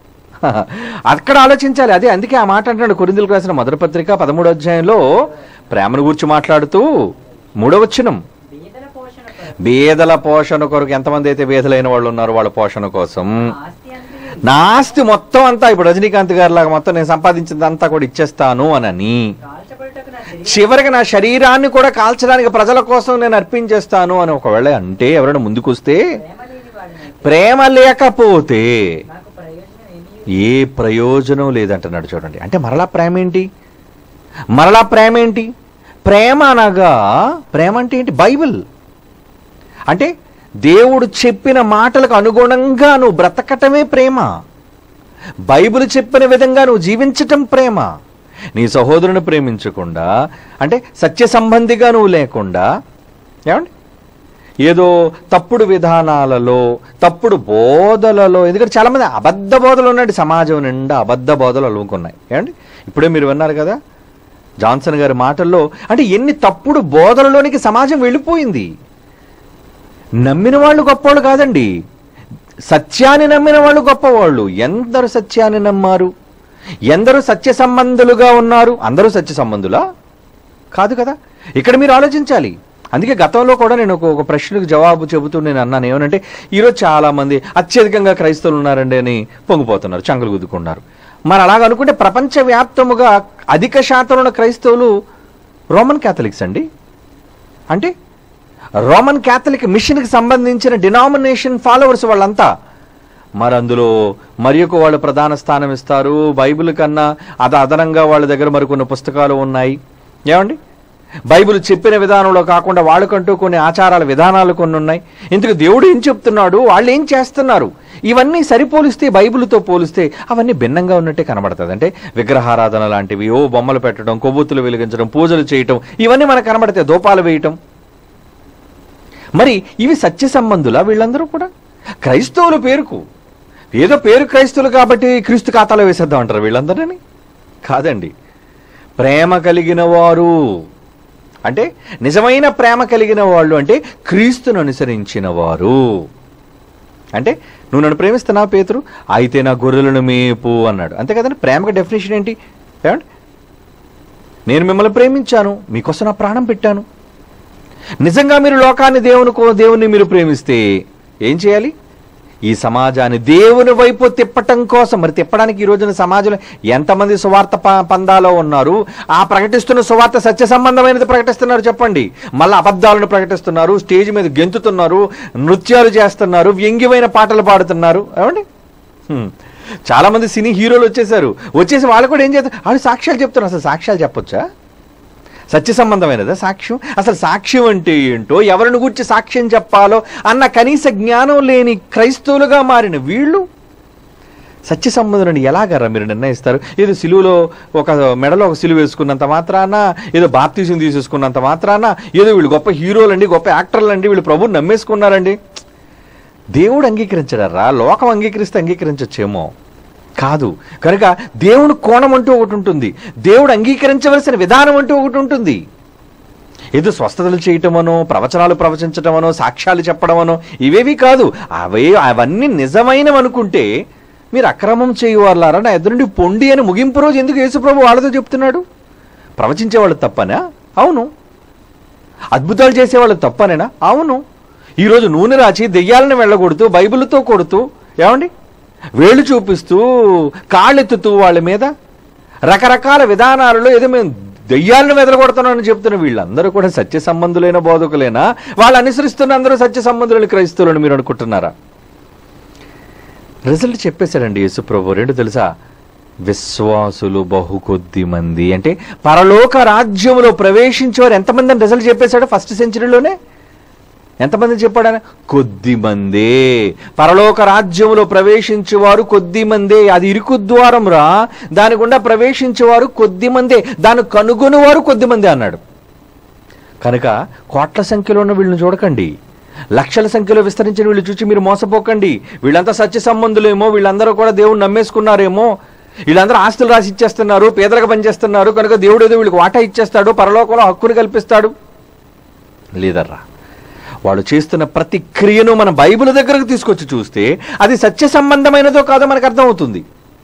అక్కడ ఆలోచించాలి అదే అందుకే ఆ మాట అంటున్నాడు కొరిందులకు రాసిన మొదటి పత్రిక పదమూడో అధ్యాయంలో ప్రేమను గురించి మాట్లాడుతూ మూడో వచనం
బీదల పోషణ కొరకు
బేదల పోషణ కొరకు ఎంతమంది అయితే బేదలైన వాళ్ళు ఉన్నారు వాళ్ళ పోషణ కోసం
ఆస్తి అంతయు
నా ఆస్తి మొత్తం అంతా ఇప్పుడు రజనీకాంత్ గారి లాగా మొత్తం నేను సంపాదించిందంతా కూడా ఇచ్చేస్తాను అనని
కాల్చబడుటకు నా శరీరం
చివరికి నా శరీరాన్ని కూడా కాల్చడానికి ప్రజల కోసం నేను అర్పించేస్తాను అని ఒకవేళ అంటే ఎవరైనా ముందుకొస్తే
ప్రేమ లేని వాడినైతే
ప్రేమ లేకపోతే
నాకు ప్రయోజనం ఏమీ
ఏ ప్రయోజనం లేదంటున్నాడు చూడండి అంటే మరలా ప్రేమ ఏంటి మరలా ప్రేమ ఏంటి ప్రేమ అనగా ప్రేమ అంటే ఏంటి బైబిల్ అంటే దేవుడు చెప్పిన మాటలకు అనుగుణంగా నువ్వు బ్రతకటమే ప్రేమ బైబిల్ చెప్పిన విధంగా నువ్వు జీవించటం ప్రేమ నీ సహోదరుని ప్రేమించకుండా అంటే సత్య సంబంధిగా నువ్వు లేకుండా ఏమండి ఏదో తప్పుడు విధానాలలో తప్పుడు బోధలలో ఎందుకంటే చాలామంది అబద్ధ బోధలు ఉన్నాయి సమాజం నిండా అబద్ధ బోధలు అలుముకున్నాయి ఏమండి ఇప్పుడే మీరు విన్నారు కదా జాన్సన్ గారి మాటల్లో అంటే ఎన్ని తప్పుడు బోధలలోనికి సమాజం వెళ్ళిపోయింది నమ్మిన వాళ్ళు గొప్పవాళ్ళు కాదండి సత్యాన్ని నమ్మిన వాళ్ళు గొప్పవాళ్ళు ఎందరు సత్యాన్ని నమ్మారు ఎందరు సత్య సంబంధులుగా ఉన్నారు అందరూ సత్య సంబంధులా కాదు కదా ఇక్కడ మీరు ఆలోచించాలి అందుకే గతంలో కూడా నేను ఒక ఒక ప్రశ్నకు జవాబు చెబుతూ నేను అన్నాను ఏమనంటే ఈరోజు చాలామంది అత్యధికంగా క్రైస్తవులు ఉన్నారండి అని పొంగిపోతున్నారు చంకలు గుద్దుకున్నారు మరి అలాగ అనుకుంటే ప్రపంచవ్యాప్తముగా అధిక శాతం ఉన్న క్రైస్తవులు రోమన్ క్యాథలిక్స్ అండి అంటే రోమన్ క్యాథలిక్ మిషన్కి సంబంధించిన డినామినేషన్ ఫాలోవర్స్ వాళ్ళంతా మరి అందులో మరి ఒక వాళ్ళు ప్రధాన స్థానం ఇస్తారు బైబిల్ కన్నా అది అదనంగా వాళ్ళ దగ్గర మరికొన్ని పుస్తకాలు ఉన్నాయి ఏమండి బైబిల్ చెప్పిన విధానంలో కాకుండా వాళ్ళకంటూ కొన్ని ఆచారాల విధానాలు కొన్ని ఉన్నాయి ఇందుకు దేవుడు ఏం చెప్తున్నాడు వాళ్ళు ఏం చేస్తున్నారు ఇవన్నీ సరిపోలిస్తే బైబిల్తో పోలిస్తే అవన్నీ భిన్నంగా ఉన్నట్టే కనబడుతుంది అంటే విగ్రహారాధన లాంటివి ఓ బొమ్మలు పెట్టడం కొవ్వొత్తులు వెలిగించడం పూజలు చేయటం ఇవన్నీ మనకు కనబడతాయి దోపాలు వేయటం మరి ఇవి సత్య సంబంధులా వీళ్ళందరూ కూడా క్రైస్తవుల పేరుకు ఏదో పేరు క్రైస్తవులు కాబట్టి క్రీస్తు ఖాతాలో వేసేద్దాం అంటారు వీళ్ళందరినీ కాదండి ప్రేమ కలిగిన వారు అంటే నిజమైన ప్రేమ కలిగిన వాళ్ళు అంటే క్రీస్తును అనుసరించిన వారు అంటే నువ్వు నన్ను ప్రేమిస్తున్నావు పేతురు అయితే నా గొర్రెలను మేపు అన్నాడు అంతే కదండి ప్రేమకి డెఫినేషన్ ఏంటి ఏమండి నేను మిమ్మల్ని ప్రేమించాను మీకోసం నా ప్రాణం పెట్టాను నిజంగా మీరు లోకాన్ని దేవుని కో- దేవుని మీరు ప్రేమిస్తే ఏం చేయాలి ఈ సమాజాన్ని దేవుని వైపు తిప్పటం కోసం మరి తిప్పడానికి ఈ రోజున సమాజంలో ఎంతమంది సువార్త ప- పందాలో ఉన్నారు ఆ ప్రకటిస్తున్న సువార్త సత్య సంబంధమైనది ప్రకటిస్తున్నారు చెప్పండి మళ్ళీ అబద్ధాలను ప్రకటిస్తున్నారు స్టేజ్ మీద గెంతుతున్నారు నృత్యాలు చేస్తున్నారు వ్యంగ్యమైన పాటలు పాడుతున్నారు ఏమండి హ్మ్. చాలా మంది సినీ హీరోలు వచ్చేసారు వచ్చేసి వాళ్ళు కూడా ఏం చేస్తారు వాళ్ళు సాక్ష్యాలు చెప్తున్నారు అసలు సాక్ష్యాలు చెప్పొచ్చా సత్య సంబంధమైనదా సాక్ష్యం అసలు సాక్ష్యం అంటే ఏంటో ఎవరిని గురించి సాక్ష్యం చెప్పాలో అన్న కనీస జ్ఞానం లేని క్రైస్తవులుగా మారిన వీళ్ళు సత్య సంబంధులను ఎలాగరా మీరు నిర్ణయిస్తారు ఏదో సిలువలో ఒక మెడలో ఒక సిలువ వేసుకున్నంత మాత్రాన ఏదో బాప్తీసం తీసేసుకున్నంత మాత్రాన ఏదో వీళ్ళు గొప్ప హీరోలండి గొప్ప యాక్టర్లు అండి వీళ్ళు ప్రభుని నమ్మేసుకున్నారండి దేవుడు అంగీకరించడరా లోకం అంగీకరిస్తే అంగీకరించచ్చేమో కాదు కనుక దేవుడు కోణం అంటూ ఒకటి ఉంటుంది దేవుడు అంగీకరించవలసిన విధానం అంటూ ఒకటి ఉంటుంది ఏదో స్వస్థతలు చేయటమనో ప్రవచనాలు ప్రవచించటమనో సాక్ష్యాలు చెప్పడమనో ఇవేవి కాదు అవే అవన్నీ నిజమైనవనుకుంటే మీరు అక్రమం చేయువారులారా నా ఎదురు నుండి పొండి అని ముగింపు రోజు ఎందుకు యేసుప్రభు వాళ్ళతో చెప్తున్నాడు ప్రవచించేవాళ్ళు తప్పనా అవును అద్భుతాలు చేసేవాళ్ళు తప్పనేనా అవును ఈరోజు నూనె రాచి దెయ్యాలను వెళ్ళగొడుతూ బైబిల్తో కొడుతూ ఏమండి వేళ్ళు చూపిస్తూ కాళ్ళెత్తుతూ వాళ్ళ మీద రకరకాల విధానాలలో ఏదో మేము దెయ్యాలను వెదలగొడుతున్నామని చెప్తున్న వీళ్ళందరూ కూడా సత్య సంబంధులైన బోధకులేనా వాళ్ళు అనుసరిస్తున్న అందరూ సత్య సంబంధులైన క్రైస్తవులని మీరు అనుకుంటున్నారా రిజల్ట్ చెప్పేశాడండి యేసుప్రభు రెండు తెలుసా విశ్వాసులు బహు కొద్ది మంది అంటే పరలోక రాజ్యములో ప్రవేశించేవారు ఎంతమంది అని రిజల్ట్ చెప్పేశాడు ఫస్ట్ సెంచరీలోనే ఎంతమంది చెప్పాడు ఆయన కొద్ది మందే పరలోక రాజ్యములో ప్రవేశించేవారు కొద్ది మందే అది ఇరుకు ద్వారం రా దాని గుండా ప్రవేశించేవారు కొద్ది మందే దాన్ని కనుగొనేవారు కొద్ది మందే అన్నాడు కనుక కోట్ల సంఖ్యలో ఉన్న వీళ్ళని చూడకండి లక్షల సంఖ్యలో విస్తరించిన వీళ్ళు చూసి మీరు మోసపోకండి వీళ్ళంతా సత్య సంబంధులేమో వీళ్ళందరూ కూడా దేవుడు నమ్మేసుకున్నారేమో వీళ్ళందరూ ఆస్తులు రాసి ఇచ్చేస్తున్నారు పేదలకు పనిచేస్తున్నారు కనుక దేవుడు ఏదో వీళ్ళకి వాటా ఇచ్చేస్తాడు పరలోకంలో హక్కును కల్పిస్తాడు లేదర్రా వాళ్ళు చేస్తున్న ప్రతి క్రియను మన బైబిల్ దగ్గరకు తీసుకొచ్చి చూస్తే అది సత్య సంబంధమైనదో కాదో మనకు అర్థమవుతుంది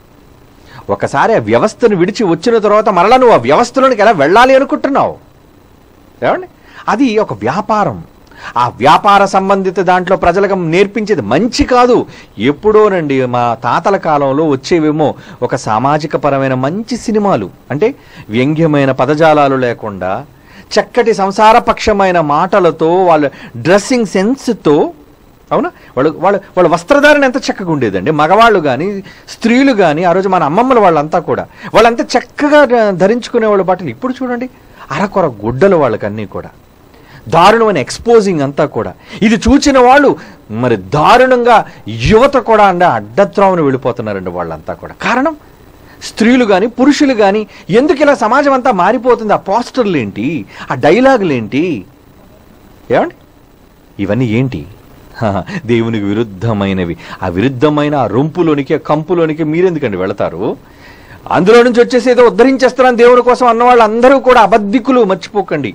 ఒకసారి ఆ వ్యవస్థను విడిచి వచ్చిన తర్వాత మరలా నువ్వు ఆ వ్యవస్థలోనికి ఎలా వెళ్ళాలి అనుకుంటున్నావు ఏమండి అది ఒక వ్యాపారం ఆ వ్యాపార సంబంధిత దాంట్లో ప్రజలకు నేర్పించేది మంచి కాదు ఎప్పుడోనండి మా తాతల కాలంలో వచ్చేవేమో ఒక సామాజిక పరమైన మంచి సినిమాలు అంటే వ్యంగ్యమైన పదజాలాలు లేకుండా చక్కటి సంసారపక్షమైన మాటలతో వాళ్ళ డ్రెస్సింగ్ సెన్స్తో అవునా వాళ్ళు వాళ్ళ వాళ్ళ వస్త్రధారణ ఎంత చక్కగా ఉండేదండి మగవాళ్ళు కానీ స్త్రీలు కానీ ఆ రోజు మన అమ్మమ్మల వాళ్ళంతా కూడా వాళ్ళంతా చక్కగా ధరించుకునే వాళ్ళ బట్టలు ఇప్పుడు చూడండి అరకొర గుడ్డలు వాళ్ళకన్నీ కూడా దారుణమైన ఎక్స్పోజింగ్ అంతా కూడా ఇది చూచిన వాళ్ళు మరి దారుణంగా యువత కూడా అంటే అడ్డత్రావును వెళ్ళిపోతున్నారండి వాళ్ళంతా కూడా కారణం స్త్రీలు కానీ పురుషులు కానీ ఎందుకు ఇలా సమాజం అంతా మారిపోతుంది ఆ పోస్టర్లు ఏంటి ఆ డైలాగులు ఏంటి ఏమండి ఇవన్నీ ఏంటి హహ, దేవునికి విరుద్ధమైనవి ఆ విరుద్ధమైన ఆ రొంపులోనికి ఆ కంపులోనికి మీరెందుకండి వెళతారు అందులో నుంచి వచ్చేసి ఏదో ఉద్ధరించేస్తున్నాను దేవుని కోసం అన్న వాళ్ళందరూ కూడా అబద్ధికులు మర్చిపోకండి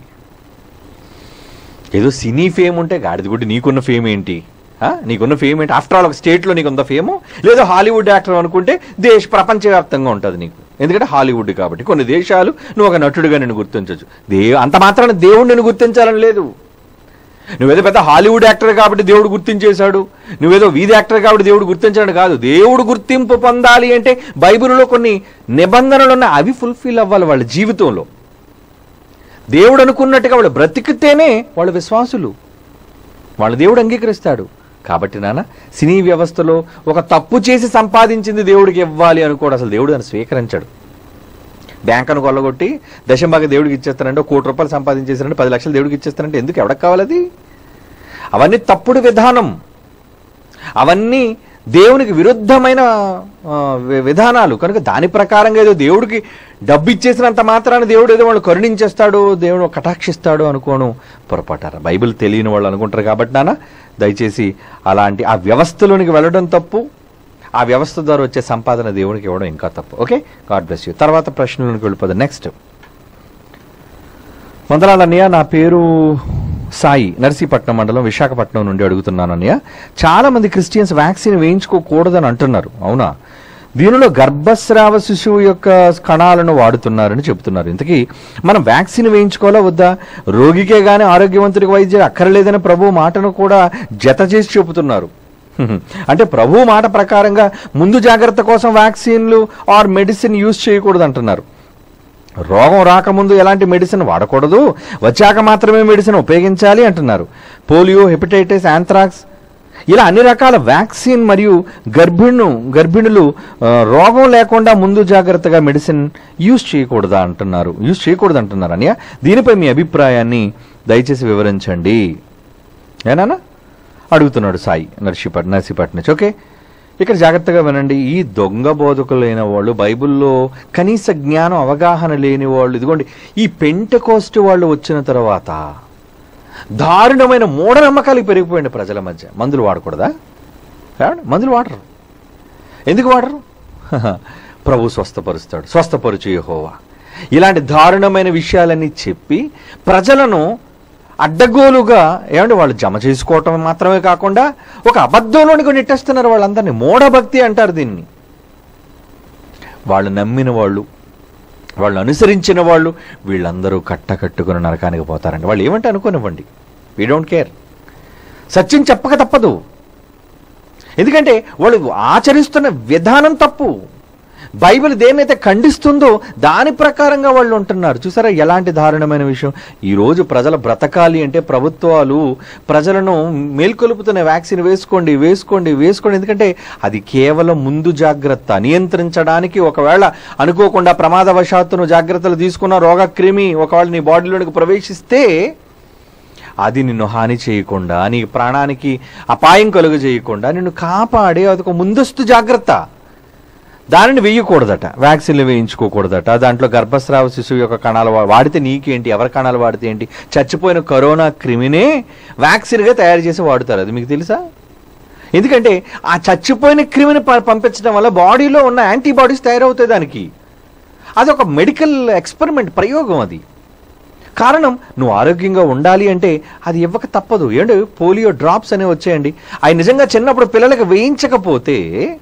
ఏదో సినీ ఫేమ్ ఉంటే గాడిద గుడ్డి నీకున్న ఫేమ్ ఏంటి ఆ? నీకున్న ఫేమ్ ఏంటి ఆఫ్టర్ ఆల్ ఒక స్టేట్లో నీకు ఉందా ఫేము లేదా హాలీవుడ్ యాక్టర్ అనుకుంటే దేశ ప్రపంచవ్యాప్తంగా ఉంటుంది నీకు ఎందుకంటే హాలీవుడ్ కాబట్టి కొన్ని దేశాలు నువ్వు ఒక నటుడిగా నేను గుర్తించవచ్చు దే అంత మాత్రాన దేవుడు నేను గుర్తించాలని లేదు నువ్వేదో పెద్ద హాలీవుడ్ యాక్టర్ కాబట్టి దేవుడు గుర్తించేశాడు నువ్వేదో వీధి యాక్టర్ కాబట్టి దేవుడు గుర్తించాడు కాదు దేవుడు గుర్తింపు పొందాలి అంటే బైబిల్లో కొన్ని నిబంధనలు ఉన్నాయి అవి ఫుల్ఫిల్ అవ్వాలి వాళ్ళ జీవితంలో దేవుడు అనుకున్నట్టుగా వాళ్ళు బ్రతికితేనే వాళ్ళు విశ్వాసులు వాళ్ళ దేవుడు అంగీకరిస్తాడు కాబట్టి నాన్న సినీ వ్యవస్థలో ఒక తప్పు చేసి సంపాదించింది దేవుడికి ఇవ్వాలి అనుకోడు అసలు దేవుడు దాన్ని స్వీకరించాడు బ్యాంకును కొల్లగొట్టి దశంభాగ దేవుడికి ఇచ్చేస్తానంటే ఒక కోటి రూపాయలు సంపాదించేస్తారంటే పది లక్షలు దేవుడికి ఇచ్చేస్తానంటే ఎందుకు ఎవడకు కావాలి అది అవన్నీ తప్పుడు విధానం అవన్నీ దేవునికి విరుద్ధమైన ఆ, వి- విధానాలు కనుక దాని ప్రకారంగా ఏదో దేవుడికి డబ్బు ఇచ్చేసినంత మాత్రాన దేవుడు ఏదో వాళ్ళు కరుణించేస్తాడు దేవుడు కటాక్షిస్తాడు అనుకోను పొరపాటారా బైబిల్ తెలియని వాళ్ళు అనుకుంటారు కాబట్టి నాన్న దయచేసి అలాంటి ఆ వ్యవస్థలోనికి వెళ్ళడం తప్పు ఆ వ్యవస్థ ద్వారా వచ్చే సంపాదన దేవునికి ఇవ్వడం ఇంకా తప్పు ఓకే గాడ్ బ్లెస్ యూ తర్వాత ప్రశ్నలోనికి వెళ్ళిపోదాం నెక్స్ట్ వందనాలు అన్నయ్య నా పేరు సాయి నర్సీపట్నం మండలం విశాఖపట్నం నుండి అడుగుతున్నాను అన్నయ్య చాలా మంది క్రిస్టియన్స్ వ్యాక్సిన్ వేయించుకోకూడదని అంటున్నారు అవునా దీనిలో గర్భస్రావ శిశువు యొక్క కణాలను వాడుతున్నారని చెబుతున్నారు ఇంతకీ మనం వ్యాక్సిన్ వేయించుకోవాలా వద్దా రోగికే గానీ ఆరోగ్యవంతుడికి వైద్యుడు అక్కర్లేదని ప్రభు మాటను కూడా జత చేసి చెబుతున్నారు హ్మ్. అంటే ప్రభు మాట ప్రకారంగా ముందు జాగ్రత్త కోసం వ్యాక్సిన్లు ఆర్ మెడిసిన్ యూజ్ చేయకూడదు అంటున్నారు రోగం రాకముందు ఎలాంటి మెడిసిన్ వాడకూడదు వచ్చాక మాత్రమే మెడిసిన్ ఉపయోగించాలి అంటున్నారు పోలియో హెపటైటిస్ యాంథ్రాక్స్ ఇలా అన్ని రకాల వ్యాక్సిన్ మరియు గర్భిణు గర్భిణులు ఆ, రోగం లేకుండా ముందు జాగ్రత్తగా మెడిసిన్ యూజ్ చేయకూడదా అంటున్నారు యూజ్ చేయకూడదు అంటున్నారు అనియా దీనిపై మీ అభిప్రాయాన్ని దయచేసి వివరించండి ఏనానా అడుగుతున్నాడు సాయి నర్సీపట్ నర్సీపట్ నుంచి ఓకే ఇక్కడ జాగ్రత్తగా వినండి ఈ దొంగ బోధకులైన వాళ్ళు బైబిల్లో కనీస జ్ఞానం అవగాహన లేని వాళ్ళు ఇదిగోండి ఈ పెంటకోస్ట్ వాళ్ళు వచ్చిన తర్వాత దారుణమైన మూఢనమ్మకాలు పెరిగిపోయింది ప్రజల మధ్య మందులు వాడకూడదా ఏమండి? మందులు వాడరు ఎందుకు వాడరు హహ, ప్రభు స్వస్థపరుస్తాడు స్వస్థపరుచు యెహోవా ఇలాంటి దారుణమైన విషయాలన్నీ చెప్పి ప్రజలను అడ్డగోలుగా ఏమంటే వాళ్ళు జమ చేసుకోవటం మాత్రమే కాకుండా ఒక అబద్ధంలోనికి నెట్టేస్తున్నారు వాళ్ళందరినీ మూఢభక్తి అంటారు దీన్ని వాళ్ళు నమ్మిన వాళ్ళు వాళ్ళు అనుసరించిన వాళ్ళు వీళ్ళందరూ కట్టకట్టుకుని నరకానికి పోతారండి వాళ్ళు ఏమంటే అనుకోనివ్వండి వీ డోంట్ కేర్ సత్యం చెప్పక తప్పదు ఎందుకంటే వాళ్ళు ఆచరిస్తున్న విధానం తప్పు బైబిల్ దేన్నైతే ఖండిస్తుందో దాని ప్రకారంగా వాళ్ళు ఉంటున్నారు చూసారా ఎలాంటి దారుణమైన విషయం ఈరోజు ప్రజల బ్రతకాలి అంటే ప్రభుత్వాలు ప్రజలను మేల్కొలుపుతున్న వ్యాక్సిన్ వేసుకోండి వేసుకోండి వేసుకోండి ఎందుకంటే అది కేవలం ముందు జాగ్రత్త నియంత్రించడానికి ఒకవేళ అనుకోకుండా ప్రమాదవశాత్తును జాగ్రత్తలు తీసుకున్న రోగక్రిమి ఒకవేళ నీ బాడీలోనికి ప్రవేశిస్తే అది నిన్ను హాని చేయకుండా నీ ప్రాణానికి అపాయం కలుగు చేయకుండా నిన్ను కాపాడే అదొక ముందస్తు జాగ్రత్త దానిని వేయకూడదట వ్యాక్సిన్లు వేయించుకోకూడదట దాంట్లో గర్భస్రావ శిశువు యొక్క కణాలు వా- వాడితే నీకేంటి ఎవరి కణాలు వాడితే ఏంటి చచ్చిపోయిన కరోనా క్రిమినే వ్యాక్సిన్గా తయారు చేసి వాడుతారు అది మీకు తెలుసా ఎందుకంటే ఆ చచ్చిపోయిన క్రిమిని ప- పంపించడం వల్ల బాడీలో ఉన్న యాంటీబాడీస్ తయారవుతాయి దానికి అది ఒక మెడికల్ ఎక్స్పెరిమెంట్ ప్రయోగం అది కారణం నువ్వు ఆరోగ్యంగా ఉండాలి అంటే అది ఇవ్వక తప్పదు ఏంటి పోలియో డ్రాప్స్ అనేవి వచ్చాయండి అవి నిజంగా చిన్నప్పుడు పిల్లలకి వేయించకపోతే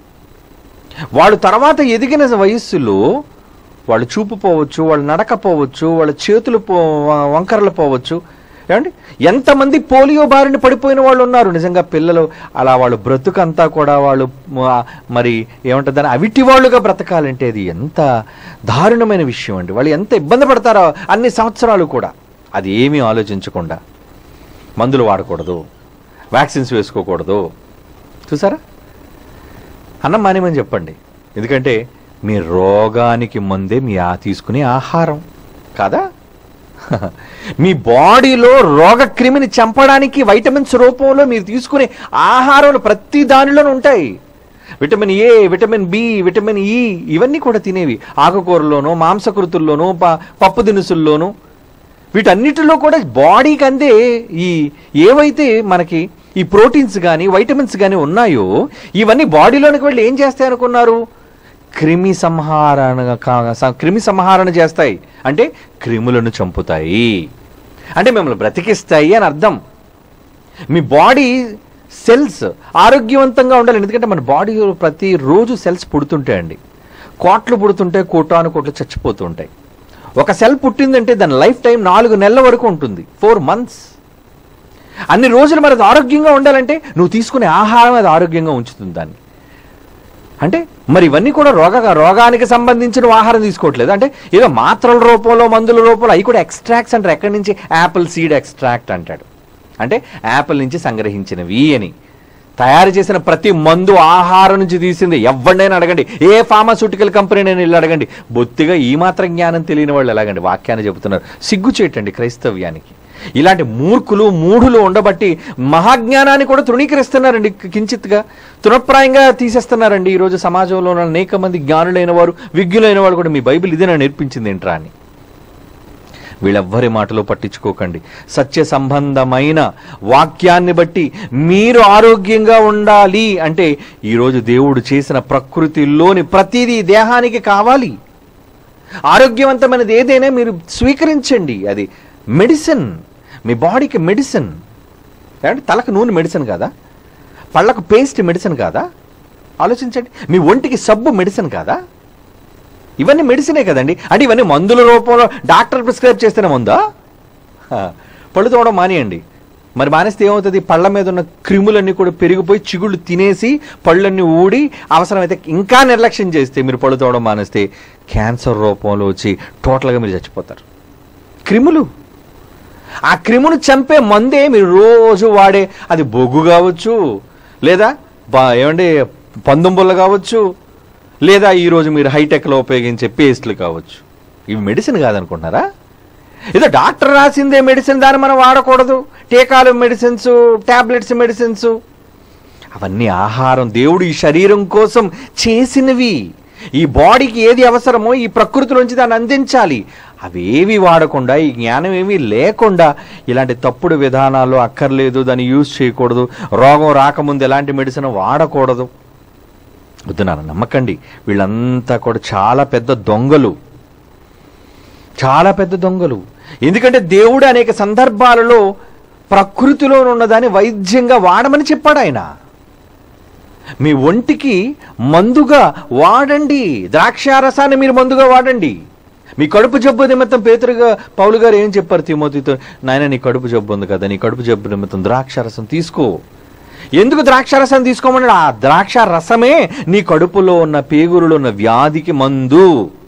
వాళ్ళు తర్వాత ఎదిగిన వయస్సులో వాళ్ళు చూపు పోవచ్చు వాళ్ళు నడకపోవచ్చు వాళ్ళ చేతులు పో వంకరలు పోవచ్చు ఏమండి ఎంతమంది పోలియో బారిన పడిపోయిన వాళ్ళు ఉన్నారు నిజంగా పిల్లలు అలా వాళ్ళు బ్రతుకంతా కూడా వాళ్ళు ఆ, మరి ఏమంటారు దాన్ని అవిటి వాళ్ళుగా బ్రతకాలంటే అది ఎంత దారుణమైన విషయం అండి వాళ్ళు ఎంత ఇబ్బంది పడతారో అన్ని సంవత్సరాలు కూడా అది ఏమీ ఆలోచించకుండా మందులు వాడకూడదు వ్యాక్సిన్స్ వేసుకోకూడదు చూసారా అన్నం మానేమని చెప్పండి ఎందుకంటే మీ రోగానికి ముందే మీ ఆ తీసుకునే ఆహారం కాదా మీ బాడీలో రోగక్రిమిని చంపడానికి వైటమిన్స్ రూపంలో మీరు తీసుకునే ఆహారాలు ప్రతి దానిలోనూ ఉంటాయి vitamin A vitamin B vitamin E ఇవన్నీ కూడా తినేవి ఆకుకూరలోనూ మాంసకృతుల్లోనూ ప- పప్పు దినుసుల్లోనూ వీటన్నిటిలో కూడా బాడీకి అందే ఈ ఏవైతే మనకి ఈ ప్రోటీన్స్ కానీ వైటమిన్స్ కానీ ఉన్నాయో ఇవన్నీ బాడీలోనికి వెళ్ళి ఏం చేస్తాయి అనుకున్నారు క్రిమి సంహారణ కా- స- క్రిమి సంహారణ చేస్తాయి అంటే క్రిములను చంపుతాయి అంటే మిమ్మల్ని బ్రతికిస్తాయి అని అర్థం మీ బాడీ సెల్స్ ఆరోగ్యవంతంగా ఉండాలి ఎందుకంటే మన బాడీలో ప్రతిరోజు సెల్స్ పుడుతుంటాయండి కోట్లు పుడుతుంటాయి కోటాను కోట్లు చచ్చిపోతూ ఉంటాయి ఒక సెల్ పుట్టిందంటే దాని లైఫ్ టైం నాలుగు నెలల వరకు ఉంటుంది ఫోర్ మంత్స్ అన్ని రోజులు మరి అది ఆరోగ్యంగా ఉండాలంటే నువ్వు తీసుకునే ఆహారం అది ఆరోగ్యంగా ఉంచుతుంది దాన్ని అంటే మరి ఇవన్నీ కూడా రోగ రోగానికి సంబంధించిన ఆహారం తీసుకోవట్లేదు అంటే ఏదో మాత్రల రూపంలో మందుల రూపంలో అవి కూడా ఎక్స్ట్రాక్ట్స్ అంటారు ఎక్కడి నుంచి యాపిల్ సీడ్ ఎక్స్ట్రాక్ట్ అంటాడు అంటే యాపిల్ నుంచి సంగ్రహించినవి అని తయారు చేసిన ప్రతి మందు ఆహారం నుంచి తీసింది ఎవరినైనా అడగండి ఏ ఫార్మాస్యూటికల్ కంపెనీ నేను వెళ్ళి అడగండి బొత్తిగా ఈ మాత్రం జ్ఞానం తెలియని వాళ్ళు ఎలాగండి వాక్యాన్ని చెబుతున్నారు సిగ్గుచేటండి క్రైస్తవ్యానికి ఇలాంటి మూర్ఖులు మూఢులు ఉండబట్టి మహాజ్ఞానాన్ని కూడా తృణీకరిస్తున్నారండి కించిత్గా తృణప్రాయంగా తీసేస్తున్నారండి ఈరోజు సమాజంలో ఉన్న అనేక మంది జ్ఞానులైన వారు విజ్ఞులైన వారు కూడా మీ బైబిల్ ఇదే నాకు నేర్పించింది ఏంట్రా అని వీళ్ళెవ్వరి మాటలో పట్టించుకోకండి సత్య సంబంధమైన వాక్యాన్ని బట్టి మీరు ఆరోగ్యంగా ఉండాలి అంటే ఈరోజు దేవుడు చేసిన ప్రకృతిలోని ప్రతిదీ దేహానికి కావాలి ఆరోగ్యవంతమైనది ఏదైనా మీరు స్వీకరించండి అది మెడిసిన్ మీ బాడీకి మెడిసిన్ అంటే తలకు నూనె మెడిసిన్ కాదా పళ్ళకు పేస్ట్ మెడిసిన్ కాదా ఆలోచించండి మీ ఒంటికి సబ్బు మెడిసిన్ కాదా ఇవన్నీ మెడిసినే కదండి అంటే ఇవన్నీ మందుల రూపంలో డాక్టర్ ప్రిస్క్రైబ్ చేస్తేనే ఉందా హా, పళ్ళు తోవడం మానేయండి మరి మానేస్తే ఏమవుతుంది పళ్ళ మీద ఉన్న క్రిములన్నీ కూడా పెరిగిపోయి చిగుళ్ళు తినేసి పళ్ళన్నీ ఊడి అవసరమైతే ఇంకా నిర్లక్ష్యం చేస్తే మీరు పళ్ళు తోవడం మానేస్తే క్యాన్సర్ రూపంలో వచ్చి టోటల్గా మీరు చచ్చిపోతారు క్రిములు ఆ క్రిమును చంపే మందే మీరు రోజు వాడే అది బొగ్గు కావచ్చు లేదా బా ఏమండి పందుంబులు కావచ్చు లేదా ఈరోజు మీరు హైటెక్లో ఉపయోగించే పేస్ట్లు కావచ్చు ఇవి మెడిసిన్ కాదనుకుంటున్నారా ఏదో డాక్టర్ రాసిందే మెడిసిన్ దాన్ని మనం వాడకూడదు టీకాలు మెడిసిన్స్ టాబ్లెట్స్ మెడిసిన్స్ అవన్నీ ఆహారం దేవుడు ఈ శరీరం కోసం చేసినవి ఈ బాడీకి ఏది అవసరమో ఈ ప్రకృతిలోంచి దాన్ని అందించాలి అవేవి వాడకుండా ఈ జ్ఞానం ఏమీ లేకుండా ఇలాంటి తప్పుడు విధానాలు అక్కర్లేదు దాన్ని యూజ్ చేయకూడదు రోగం రాకముందు ఎలాంటి మెడిసిన్ వాడకూడదు వద్దు నాన్న నమ్మకండి వీళ్ళంతా కూడా చాలా పెద్ద దొంగలు చాలా పెద్ద దొంగలు ఎందుకంటే దేవుడు అనేక సందర్భాలలో ప్రకృతిలో ఉన్నదాన్ని వైద్యంగా వాడమని చెప్పాడు ఆయన మీ ఒంటికి మందుగా వాడండి ద్రాక్షారసాన్ని మీరు మందుగా వాడండి మీ కడుపు జబ్బు నిమిత్తం పేతురుగా పౌలు గారు ఏం చెప్పారు తిమోతితో నాయన నీ కడుపు జబ్బు ఉంది కదా నీ కడుపు జబ్బు నిమిత్తం ద్రాక్షారసం తీసుకో ఎందుకు ద్రాక్షారసం తీసుకోమన్నాడు ఆ ద్రాక్ష రసమే నీ కడుపులో ఉన్న పేగురులో ఉన్న వ్యాధికి మందు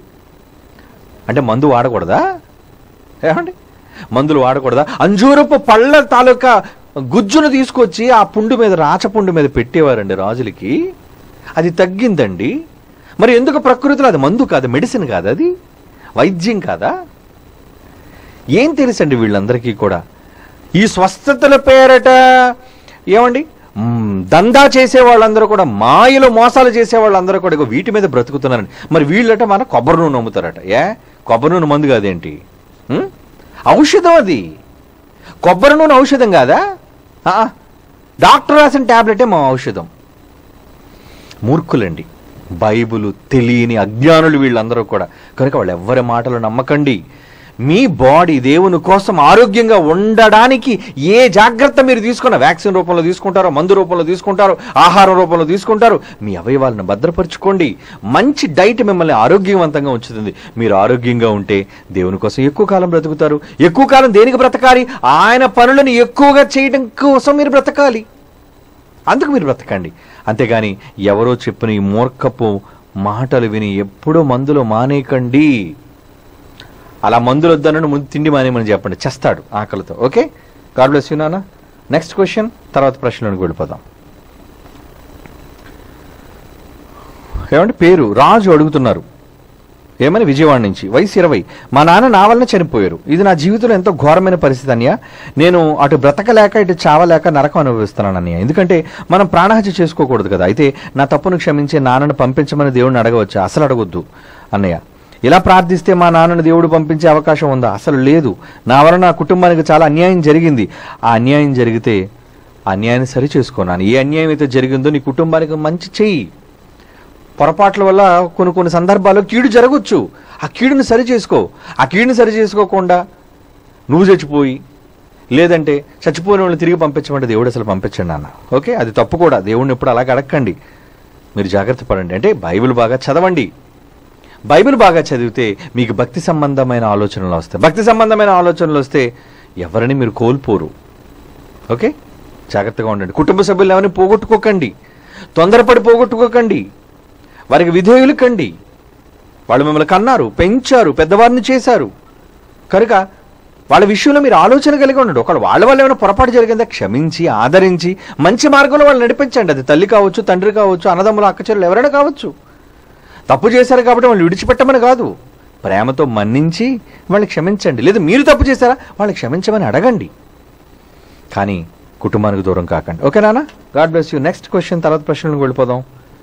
అంటే మందు వాడకూడదా ఏమండి మందులు వాడకూడదా అంజూరపు పళ్ళ తాలూకా గుజ్జును తీసుకొచ్చి ఆ పుండు మీద రాచపుండు మీద పెట్టేవారండి రాజులకి అది తగ్గిందండి మరి ఎందుకు ప్రకృతిలో అది మందు కాదు మెడిసిన్ కాదు అది వైద్యం కాదా ఏం తెలుసండి వీళ్ళందరికీ కూడా ఈ స్వస్థతల పేరట ఏమండి మ్, దందా చేసే వాళ్ళందరూ కూడా మాయలు మోసాలు చేసే వాళ్ళందరూ కూడా ఇగో వీటి మీద బ్రతుకుతున్నారండి మరి వీళ్ళట మన కొబ్బరి నూనె అమ్ముతారట ఏ కొబ్బరి నూనె మందు కాదేంటి ఉం? ఔషధం అది కొబ్బరి నూనె ఔషధం కాదా ఆ, డాక్టర్ రాసిన ట్యాబ్లెటే మా ఔషధం మూర్ఖులండి బైబులు తెలియని అజ్ఞానులు వీళ్ళందరూ కూడా కనుక వాళ్ళు ఎవ్వరి మాటలు నమ్మకండి మీ బాడీ దేవుని కోసం ఆరోగ్యంగా ఉండడానికి ఏ జాగ్రత్త మీరు తీసుకున్న వ్యాక్సిన్ రూపంలో తీసుకుంటారో మందు రూపంలో తీసుకుంటారో ఆహారం రూపంలో తీసుకుంటారో మీ అవయవాలను భద్రపరచుకోండి మంచి డైట్ మిమ్మల్ని ఆరోగ్యవంతంగా ఉంచుతుంది మీరు ఆరోగ్యంగా ఉంటే దేవుని కోసం ఎక్కువ కాలం బ్రతుకుతారు ఎక్కువ కాలం దేనికి బ్రతకాలి ఆయన పనులను ఎక్కువగా చేయడం కోసం మీరు బ్రతకాలి అందుకు మీరు బ్రతకండి అంతేగాని ఎవరో చెప్పిన ఈ మూర్ఖపు మాటలు విని ఎప్పుడూ మందులు మానేయకండి అలా మందులు వద్దనని ముందు తిండి మానేయమని చెప్పండి చేస్తాడు ఆకలితో ఓకే గాడ్ బ్లెస్ యూ నాన్న నెక్స్ట్ క్వశ్చన్ తర్వాత ప్రశ్నలోకి వెళ్ళిపోదాం ఏమంటే పేరు రాజు అడుగుతున్నారు ఏమని విజయవాడ నుంచి వయసు ఇరవై మా నాన్న నా వల్ల చనిపోయారు ఇది నా జీవితంలో ఎంతో ఘోరమైన పరిస్థితి అన్నయ్య నేను అటు బ్రతకలేక ఇటు చావలేక నరకం అనుభవిస్తున్నాను అన్నయ్య ఎందుకంటే మనం ప్రాణహత్య చేసుకోకూడదు కదా అయితే నా తప్పును క్షమించి నాన్నను పంపించమని దేవుడిని అడగవచ్చు అసలు అడగొద్దు అన్నయ్య ఇలా ప్రార్థిస్తే మా నాన్నను దేవుడు పంపించే అవకాశం ఉందా అసలు లేదు నా వలన నా కుటుంబానికి చాలా అన్యాయం జరిగింది ఆ అన్యాయం జరిగితే ఆ అన్యాయాన్ని సరి చేసుకోనాను ఏ అన్యాయం అయితే జరిగిందో నీ కుటుంబానికి మంచి చెయ్యి పొరపాట్ల వల్ల కొన్ని కొన్ని సందర్భాల్లో కీడు జరగచ్చు ఆ కీడుని సరి చేసుకో ఆ కీడుని సరి చేసుకోకుండా నువ్వు చచ్చిపోయి లేదంటే చచ్చిపోయిన వాళ్ళని తిరిగి పంపించమంటే దేవుడు అసలు పంపించండి అన్న ఓకే అది తప్పు కూడా దేవుడిని ఎప్పుడు అలాగ అడగండి మీరు జాగ్రత్త పడండి అంటే బైబిల్ బాగా చదవండి బైబిల్ బాగా చదివితే మీకు భక్తి సంబంధమైన ఆలోచనలు వస్తాయి భక్తి సంబంధమైన ఆలోచనలు వస్తే ఎవరిని మీరు కోల్పోరు ఓకే జాగ్రత్తగా ఉండండి కుటుంబ సభ్యులు ఎవరిని పోగొట్టుకోకండి తొందరపడి పోగొట్టుకోకండి వారికి విధేయులు కండి వాళ్ళు మిమ్మల్ని కన్నారు పెంచారు పెద్దవారిని చేశారు కనుక వాళ్ళ విషయంలో మీరు ఆలోచన కలిగి ఉండండి ఒకవేళ వాళ్ళ వల్ల ఏమైనా పొరపాటు జరిగిందా క్షమించి ఆదరించి మంచి మార్గంలో వాళ్ళు నడిపించండి అది తల్లి కావచ్చు తండ్రి కావచ్చు అన్నదమ్ములు అక్కచెల్లెలు ఎవరైనా కావచ్చు తప్పు చేశారు కాబట్టి వాళ్ళు విడిచిపెట్టమని కాదు ప్రేమతో మన్నించి వాళ్ళని క్షమించండి లేదా మీరు తప్పు చేశారా వాళ్ళని క్షమించమని అడగండి కానీ కుటుంబానికి దూరం కాకండి ఓకే నాన్న God bless you next question తర్వాత ప్రశ్నలకు వెళ్ళిపోదాం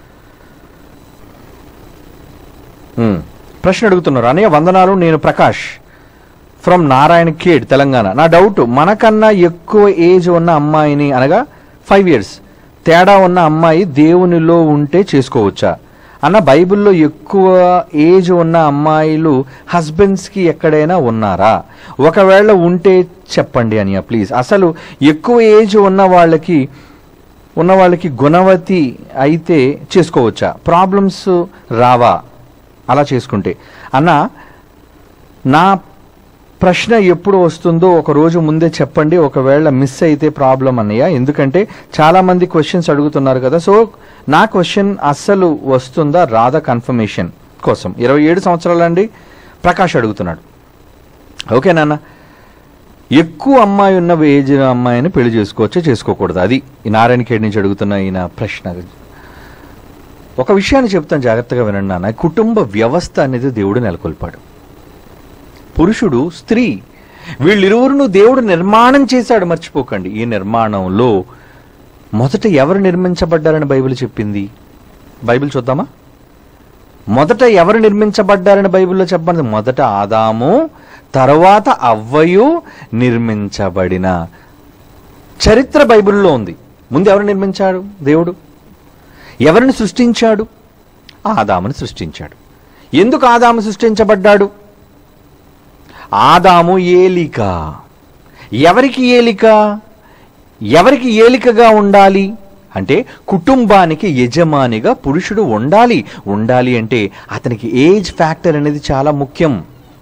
మ్మ్. ప్రశ్న అడుగుతున్నారు అనయ్య వందనాలు నేను ప్రకాష్ ఫ్రమ్ నారాయణ ఖేడ్ తెలంగాణ నా డౌట్ మనకన్నా ఎక్కువ ఏజ్ ఉన్న అమ్మాయిని అనగా ఫైవ్ ఇయర్స్ తేడా ఉన్న అమ్మాయి దేవునిలో ఉంటే చేసుకోవచ్చా అన్న బైబిల్లో ఎక్కువ ఏజ్ ఉన్న అమ్మాయిలు హస్బెండ్స్కి ఎక్కడైనా ఉన్నారా ఒకవేళ ఉంటే చెప్పండి అనియా ప్లీజ్ అసలు ఎక్కువ ఏజ్ ఉన్న వాళ్ళకి ఉన్న వాళ్ళకి గుణవతి అయితే చేసుకోవచ్చా ప్రాబ్లమ్స్ రావా అలా చేసుకుంటే అన్న నా ప్రశ్న ఎప్పుడు వస్తుందో ఒక రోజు ముందే చెప్పండి ఒకవేళ మిస్ అయితే ప్రాబ్లం అన్నయ్య ఎందుకంటే చాలామంది క్వశ్చన్స్ అడుగుతున్నారు కదా సో నా క్వశ్చన్ అస్సలు వస్తుందా రాదా కన్ఫర్మేషన్ కోసం ఇరవై ఏడు సంవత్సరాలండి ప్రకాష్ అడుగుతున్నాడు ఓకే నాన్న ఎక్కువ అమ్మాయి ఉన్న ఏజ్ అమ్మాయిని పెళ్లి చేసుకోవచ్చా చేసుకోకూడదు అది ఈ నారాయణ ఖేడ్ నుంచి అడుగుతున్న ఈయన ప్రశ్న ఒక విషయాన్ని చెప్తాను జాగ్రత్తగా వినండి నాన్న కుటుంబ వ్యవస్థ అనేది దేవుడు నెలకొల్పాడు పురుషుడు స్త్రీ వీళ్ళిరువురును దేవుడు నిర్మాణం చేశాడు మర్చిపోకండి ఈ నిర్మాణంలో మొదట ఎవరు నిర్మించబడ్డారని బైబిల్ చెప్పింది బైబిల్ చూద్దామా మొదట ఎవరు నిర్మించబడ్డారని బైబిల్లో చెప్పండి మొదట ఆదాము తర్వాత అవ్వయు నిర్మించబడిన చరిత్ర బైబిల్లో ఉంది ముందు ఎవరు నిర్మించాడు దేవుడు ఎవరిని సృష్టించాడు ఆదాముని సృష్టించాడు ఎందుకు ఆదాము సృష్టించబడ్డాడు ఆదాము ఏలిక ఎవరికి ఏలిక ఎవరికి ఏలికగా ఉండాలి అంటే కుటుంబానికి యజమానిగా పురుషుడు ఉండాలి ఉండాలి అంటే అతనికి ఏజ్ ఫ్యాక్టర్ అనేది చాలా ముఖ్యం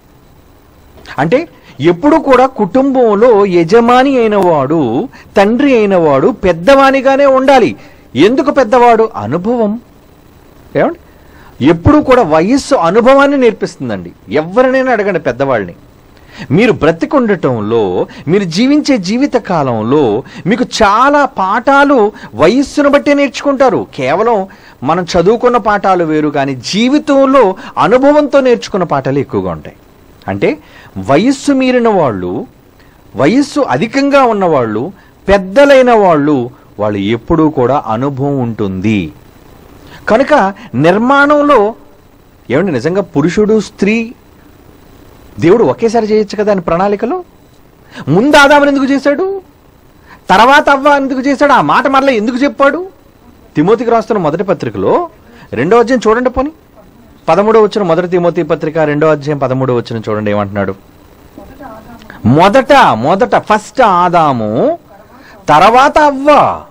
అంటే ఎప్పుడు కూడా కుటుంబంలో యజమాని అయిన వాడు తండ్రి అయిన వాడు పెద్దవానిగానే ఉండాలి ఎందుకు పెద్దవాడు అనుభవం ఏమండి ఎప్పుడు కూడా వయస్సు అనుభవాన్ని నేర్పిస్తుందండి ఎవరినైనా అడగండి పెద్దవాళ్ళని మీరు బ్రతికుండటంలో మీరు జీవించే జీవిత కాలంలో మీకు చాలా పాఠాలు వయస్సును బట్టే నేర్చుకుంటారు కేవలం మనం చదువుకున్న పాఠాలు వేరు కానీ జీవితంలో అనుభవంతో నేర్చుకున్న పాఠాలు ఎక్కువగా ఉంటాయి అంటే వయస్సు మీరిన వాళ్ళు వయస్సు అధికంగా ఉన్నవాళ్ళు పెద్దలైన వాళ్ళు వాళ్ళు ఎప్పుడూ కూడా అనుభవం ఉంటుంది కనుక నిర్మాణంలో ఏమండి నిజంగా పురుషుడు స్త్రీ దేవుడు ఒకేసారి చేయొచ్చు కదా అని ప్రణాళికలో ముందు ఆదాముని ఎందుకు చేశాడు తర్వాత అవ్వ ఎందుకు చేశాడు ఆ మాట మరలా ఎందుకు చెప్పాడు తిమోతికి రాస్తున్న మొదటి పత్రికలో రెండో అధ్యాయం చూడండి పోని పదమూడో వచ్చిన మొదటి తిమోతి పత్రిక రెండో అధ్యాయం పదమూడో వచ్చిన చూడండి ఏమంటున్నాడు మొదట మొదట ఫస్ట్ ఆదాము తర్వాత అవ్వ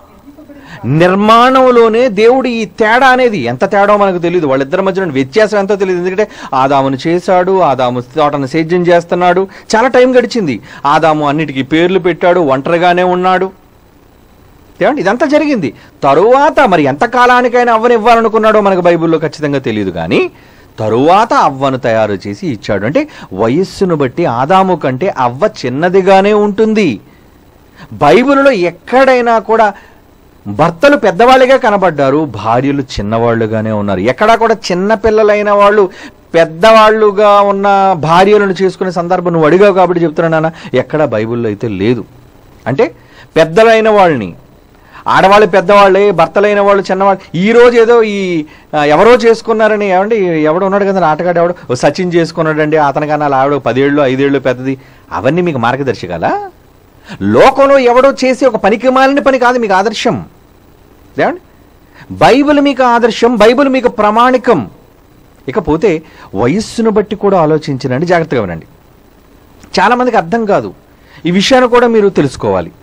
నిర్మాణంలోనే దేవుడు ఈ తేడా అనేది ఎంత తేడా మనకు తెలియదు వాళ్ళిద్దరి మధ్యన వ్యత్యాసం ఎంతో తెలియదు ఎందుకంటే ఆదామును చేశాడు ఆదాము తోటను సేద్యం చేస్తున్నాడు చాలా టైం గడిచింది ఆదాము అన్నిటికీ పేర్లు పెట్టాడు ఒంటరిగానే ఉన్నాడు ఏమండి ఇదంతా జరిగింది తరువాత మరి ఎంత కాలానికైనా అవ్వని ఇవ్వాలనుకున్నాడో మనకు బైబిల్లో ఖచ్చితంగా తెలియదు కానీ తరువాత అవ్వను తయారు చేసి ఇచ్చాడు అంటే వయస్సును బట్టి ఆదాము కంటే అవ్వ చిన్నదిగానే ఉంటుంది బైబిల్లో ఎక్కడైనా కూడా భర్తలు పెద్దవాళ్ళుగా కనబడ్డారు భార్యలు చిన్నవాళ్ళుగానే ఉన్నారు ఎక్కడా కూడా చిన్న పిల్లలైన వాళ్ళు పెద్దవాళ్ళుగా ఉన్న భార్యలను చేసుకునే సందర్భం నువ్వు అడిగావు కాబట్టి చెప్తున్నాను నాన్న ఎక్కడా బైబిల్లో అయితే లేదు అంటే పెద్దలైన వాళ్ళని ఆడవాళ్ళు పెద్దవాళ్ళే భర్తలైన వాళ్ళు చిన్నవాళ్ళు ఈ రోజు ఏదో ఈ ఆ, ఎవరో చేసుకున్నారని ఏమండి ఎవడో ఉన్నాడు కదా ఆటగాడు ఎవడో ఓ సచిన్ చేసుకున్నాడండి అతనికన్నా వాళ్ళ ఆవిడ పదేళ్ళు ఐదేళ్ళు పెద్దది అవన్నీ మీకు మార్గదర్శకాలా లోకంలో ఎవడో చేసే ఒక పనికి మాలిన పని కాదు మీకు ఆదర్శం ఏమండి బైబిల్ మీకు ఆదర్శం బైబిల్ మీకు ప్రామాణికం ఇకపోతే వయస్సును బట్టి కూడా ఆలోచించనండి జాగ్రత్తగా వినండి చాలామందికి అర్థం కాదు ఈ విషయాన్ని కూడా మీరు తెలుసుకోవాలి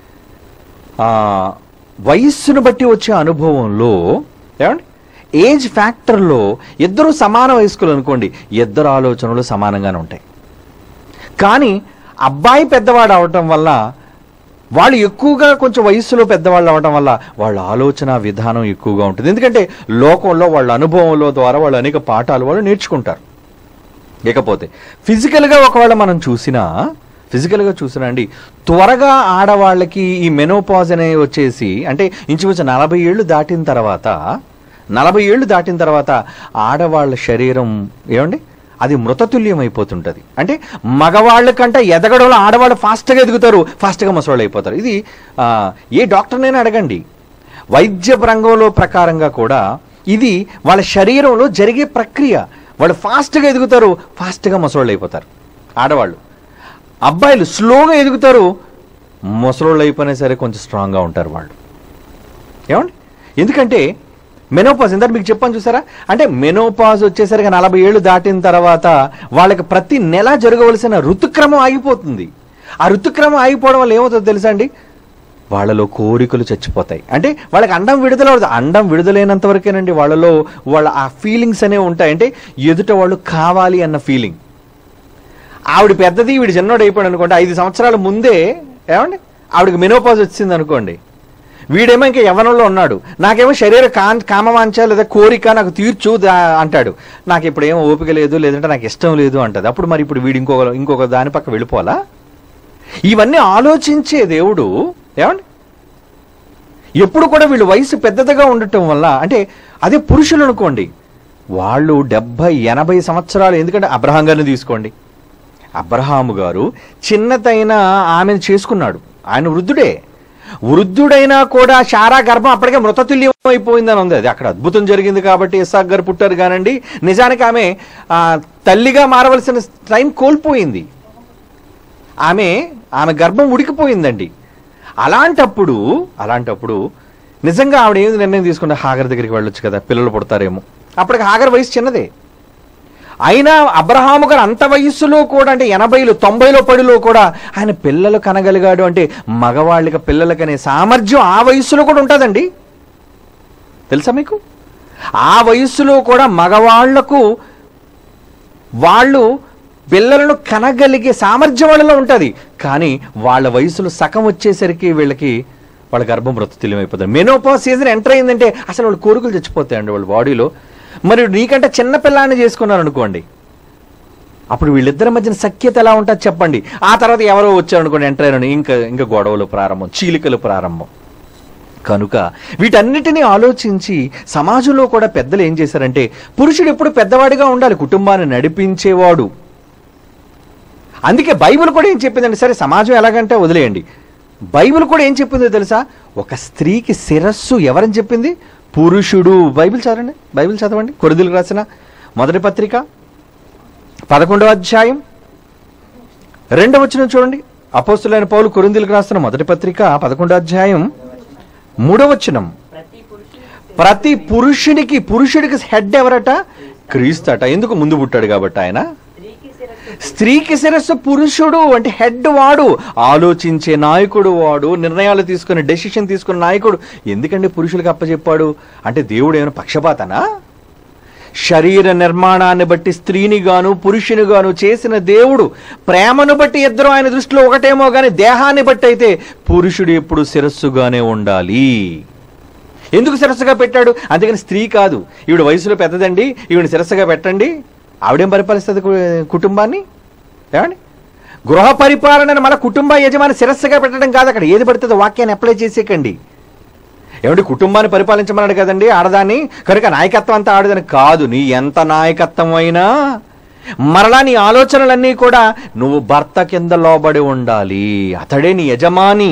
ఆ, వయస్సును బట్టి వచ్చే అనుభవంలో ఏమండి ఏజ్ ఫ్యాక్టర్లో ఇద్దరు సమాన వయస్కులు అనుకోండి ఇద్దరు ఆలోచనలు సమానంగానే ఉంటాయి కానీ అబ్బాయి పెద్దవాడు అవటం వల్ల వాళ్ళు ఎక్కువగా కొంచెం వయస్సులో పెద్దవాళ్ళు అవటం వల్ల వాళ్ళ ఆలోచన విధానం ఎక్కువగా ఉంటుంది ఎందుకంటే లోకంలో వాళ్ళ అనుభవంలో ద్వారా వాళ్ళు అనేక పాఠాలు వాళ్ళు నేర్చుకుంటారు ఇకపోతే ఫిజికల్గా ఒకవేళ మనం చూసినా ఫిజికల్గా చూసినా అండి త్వరగా ఆడవాళ్ళకి ఈ మెనోపాజ్ అనేవి వచ్చేసి అంటే ఇంచుమించు నలభై ఏళ్ళు దాటిన తర్వాత నలభై ఏళ్ళు దాటిన తర్వాత ఆడవాళ్ళ శరీరం ఏమండి అది మృతతుల్యం అయిపోతుంటుంది అంటే మగవాళ్ళ కంటే ఎదగడంలో ఆడవాళ్ళు ఫాస్ట్గా ఎదుగుతారు ఫాస్ట్గా ముసవాళ్ళు అయిపోతారు ఇది ఆ, ఏ డాక్టర్నైనా అడగండి వైద్య రంగంలో ప్రకారంగా కూడా ఇది వాళ్ళ శరీరంలో జరిగే ప్రక్రియ వాళ్ళు ఫాస్ట్గా ఎదుగుతారు ఫాస్ట్గా ముసలోళ్ళు అయిపోతారు ఆడవాళ్ళు అబ్బాయిలు స్లోగా ఎదుగుతారు ముసలోళ్ళు అయిపోయినా సరే కొంచెం స్ట్రాంగ్గా ఉంటారు వాళ్ళు ఏమండి ఎందుకంటే మెనోపాజ్ ఇందాక మీకు చెప్పాను చూసారా అంటే మెనోపాజ్ వచ్చేసరికి నలభై ఏళ్ళు దాటిన తర్వాత వాళ్ళకి ప్రతి నెల జరగవలసిన ఋతుక్రమం ఆగిపోతుంది ఆ ఋతుక్రమం ఆగిపోవడం వల్ల ఏమవుతుందో తెలుసా అండి వాళ్ళలో కోరికలు చచ్చిపోతాయి అంటే వాళ్ళకి అండం విడుదల అవుతుంది అండం విడుదలైనంత వరకేనండి వాళ్ళలో వాళ్ళ ఆ ఫీలింగ్స్ అనేవి ఉంటాయి అంటే ఎదుట వాళ్ళు కావాలి అన్న ఫీలింగ్ ఆవిడ పెద్దది వీడు చిన్నోడు అయిపోయాడు అనుకోండి ఐదు సంవత్సరాల ముందే ఏమండి ఆవిడకి మెనోపాజ్ వచ్చింది అనుకోండి వీడేమో ఇంకా యవ్వనంలో ఉన్నాడు నాకేమో శరీర కా కామవాంఛ లేదా కోరిక నాకు తీర్చు దా- అంటాడు నాకు ఇప్పుడు ఏమో ఓపిక లేదు లేదంటే నాకు ఇష్టం లేదు అంటది అప్పుడు మరి ఇప్పుడు వీడు ఇంకొక ఇంకొక దాని పక్క వెళ్ళిపోవాలా ఇవన్నీ ఆలోచించే దేవుడు ఏమండి ఎప్పుడు కూడా వీళ్ళు వయసు పెద్దదిగా ఉండటం వల్ల అంటే అదే పురుషులు అనుకోండి వాళ్ళు డెబ్భై ఎనభై సంవత్సరాలు ఎందుకంటే అబ్రహాం గారిని తీసుకోండి అబ్రహాము గారు చిన్నదైన ఆమెను చేసుకున్నాడు ఆయన వృద్ధుడే వృద్ధుడైనా కూడా శారా గర్భం అప్పటికే మృతతుల్యం అయిపోయిందని ఉంది అది అక్కడ అద్భుతం జరిగింది కాబట్టి ఇస్సాక్ గారు పుట్టారు కానండి నిజానికి ఆమె ఆ, తల్లిగా మారవలసిన టైం కోల్పోయింది ఆమె ఆమె గర్భం ఉడికిపోయిందండి అలాంటప్పుడు అలాంటప్పుడు నిజంగా ఆవిడ ఏది నిర్ణయం తీసుకుంటే హాగర్ దగ్గరికి వెళ్ళొచ్చు కదా పిల్లలు పుడతారేమో అప్పటికి హాగర్ వయసు చిన్నదే అయినా అబ్రహాము గారు అంత వయస్సులో కూడా అంటే ఎనభైలో తొంభైలో పడిలో కూడా ఆయన పిల్లలు కనగలిగాడు అంటే మగవాళ్ళకి పిల్లలకనే సామర్థ్యం ఆ వయస్సులో కూడా ఉంటుందండి తెలుసా మీకు ఆ వయస్సులో కూడా మగవాళ్లకు వాళ్ళు పిల్లలను కనగలిగే సామర్థ్యం వాళ్ళలో ఉంటుంది కానీ వాళ్ళ వయసులో సగం వచ్చేసరికి వీళ్ళకి వాళ్ళ గర్భం బ్రతుతుల్యం అయిపోతుంది మెనోపా సీజన్ ఎంటర్ అయిందంటే అసలు వాళ్ళు కోరికలు చచ్చిపోతాయండి వాళ్ళ బాడీలో మరి నీకంటే చిన్న పిల్లాన్ని చేసుకున్నారు అనుకోండి అప్పుడు వీళ్ళిద్దరి మధ్యన సఖ్యత ఎలా ఉంటుంది చెప్పండి ఆ తర్వాత ఎవరో వచ్చారనుకోండి ఎంటర్ అయ్యారని ఇంకా ఇంకా గొడవలు ప్రారంభం చీలికలు ప్రారంభం కనుక వీటన్నిటినీ ఆలోచించి సమాజంలో కూడా పెద్దలు ఏం చేశారంటే పురుషుడు ఎప్పుడు పెద్దవాడిగా ఉండాలి కుటుంబాన్ని నడిపించేవాడు అందుకే బైబిల్ కూడా ఏం చెప్పిందండి సరే సమాజం ఎలాగంటే వదిలేయండి బైబిల్ కూడా ఏం చెప్పిందో తెలుసా ఒక స్త్రీకి శిరస్సు ఎవరని చెప్పింది పురుషుడు బైబిల్ చదవండి బైబిల్ చదవండి కొరిదులకు రాసిన మొదటి పత్రిక పదకొండవ అధ్యాయం రెండవ వచనం చూడండి అపోస్తులైన పౌలు కొరిందులకు రాస్తున్న మొదటి పత్రిక పదకొండవ అధ్యాయం మూడవ వచనం
ప్రతి పురుషుడు
ప్రతి పురుషునికి పురుషుడికి హెడ్ ఎవరట క్రీస్తు అట ఎందుకు ముందు పుట్టాడు కాబట్టి ఆయన
స్త్రీకి శిరస్సు
స్త్రీకి శిరస్సు పురుషుడు అంటే హెడ్ వాడు ఆలోచించే నాయకుడు వాడు నిర్ణయాలు తీసుకునే డెసిషన్ తీసుకునే నాయకుడు ఎందుకంటే పురుషులకు అప్పచెప్పాడు అంటే దేవుడు ఏమైనా పక్షపాతనా శరీర నిర్మాణాన్ని బట్టి స్త్రీని గాను పురుషుని గాను చేసిన దేవుడు ప్రేమను బట్టి ఇద్దరు ఆయన దృష్టిలో ఒకటేమో కానీ దేహాన్ని బట్టి అయితే పురుషుడు ఎప్పుడు శిరస్సుగానే ఉండాలి ఎందుకు శిరస్సుగా పెట్టాడు అందుకని స్త్రీ కాదు ఈవిడ వయసులో పెద్దదండి ఈవిడ శిరస్సుగా పెట్టండి ఆవిడేం పరిపాలిస్తుంది కు- కుటుంబాన్ని ఏమండి గృహ పరిపాలనను మన కుటుంబ యజమాని శిరస్సుగా పెట్టడం కాదు అక్కడ ఏది పడుతుందో వాక్యాన్ని అప్లై చేసేకండి ఏమండి కుటుంబాన్ని పరిపాలించమన్నాడు కదండి ఆడదాన్ని కనుక నాయకత్వం అంతా ఆడదని కాదు నీ ఎంత నాయకత్వం అయినా మరలా నీ ఆలోచనలన్నీ కూడా నువ్వు భర్త కింద లోబడి ఉండాలి అతడే నీ యజమాని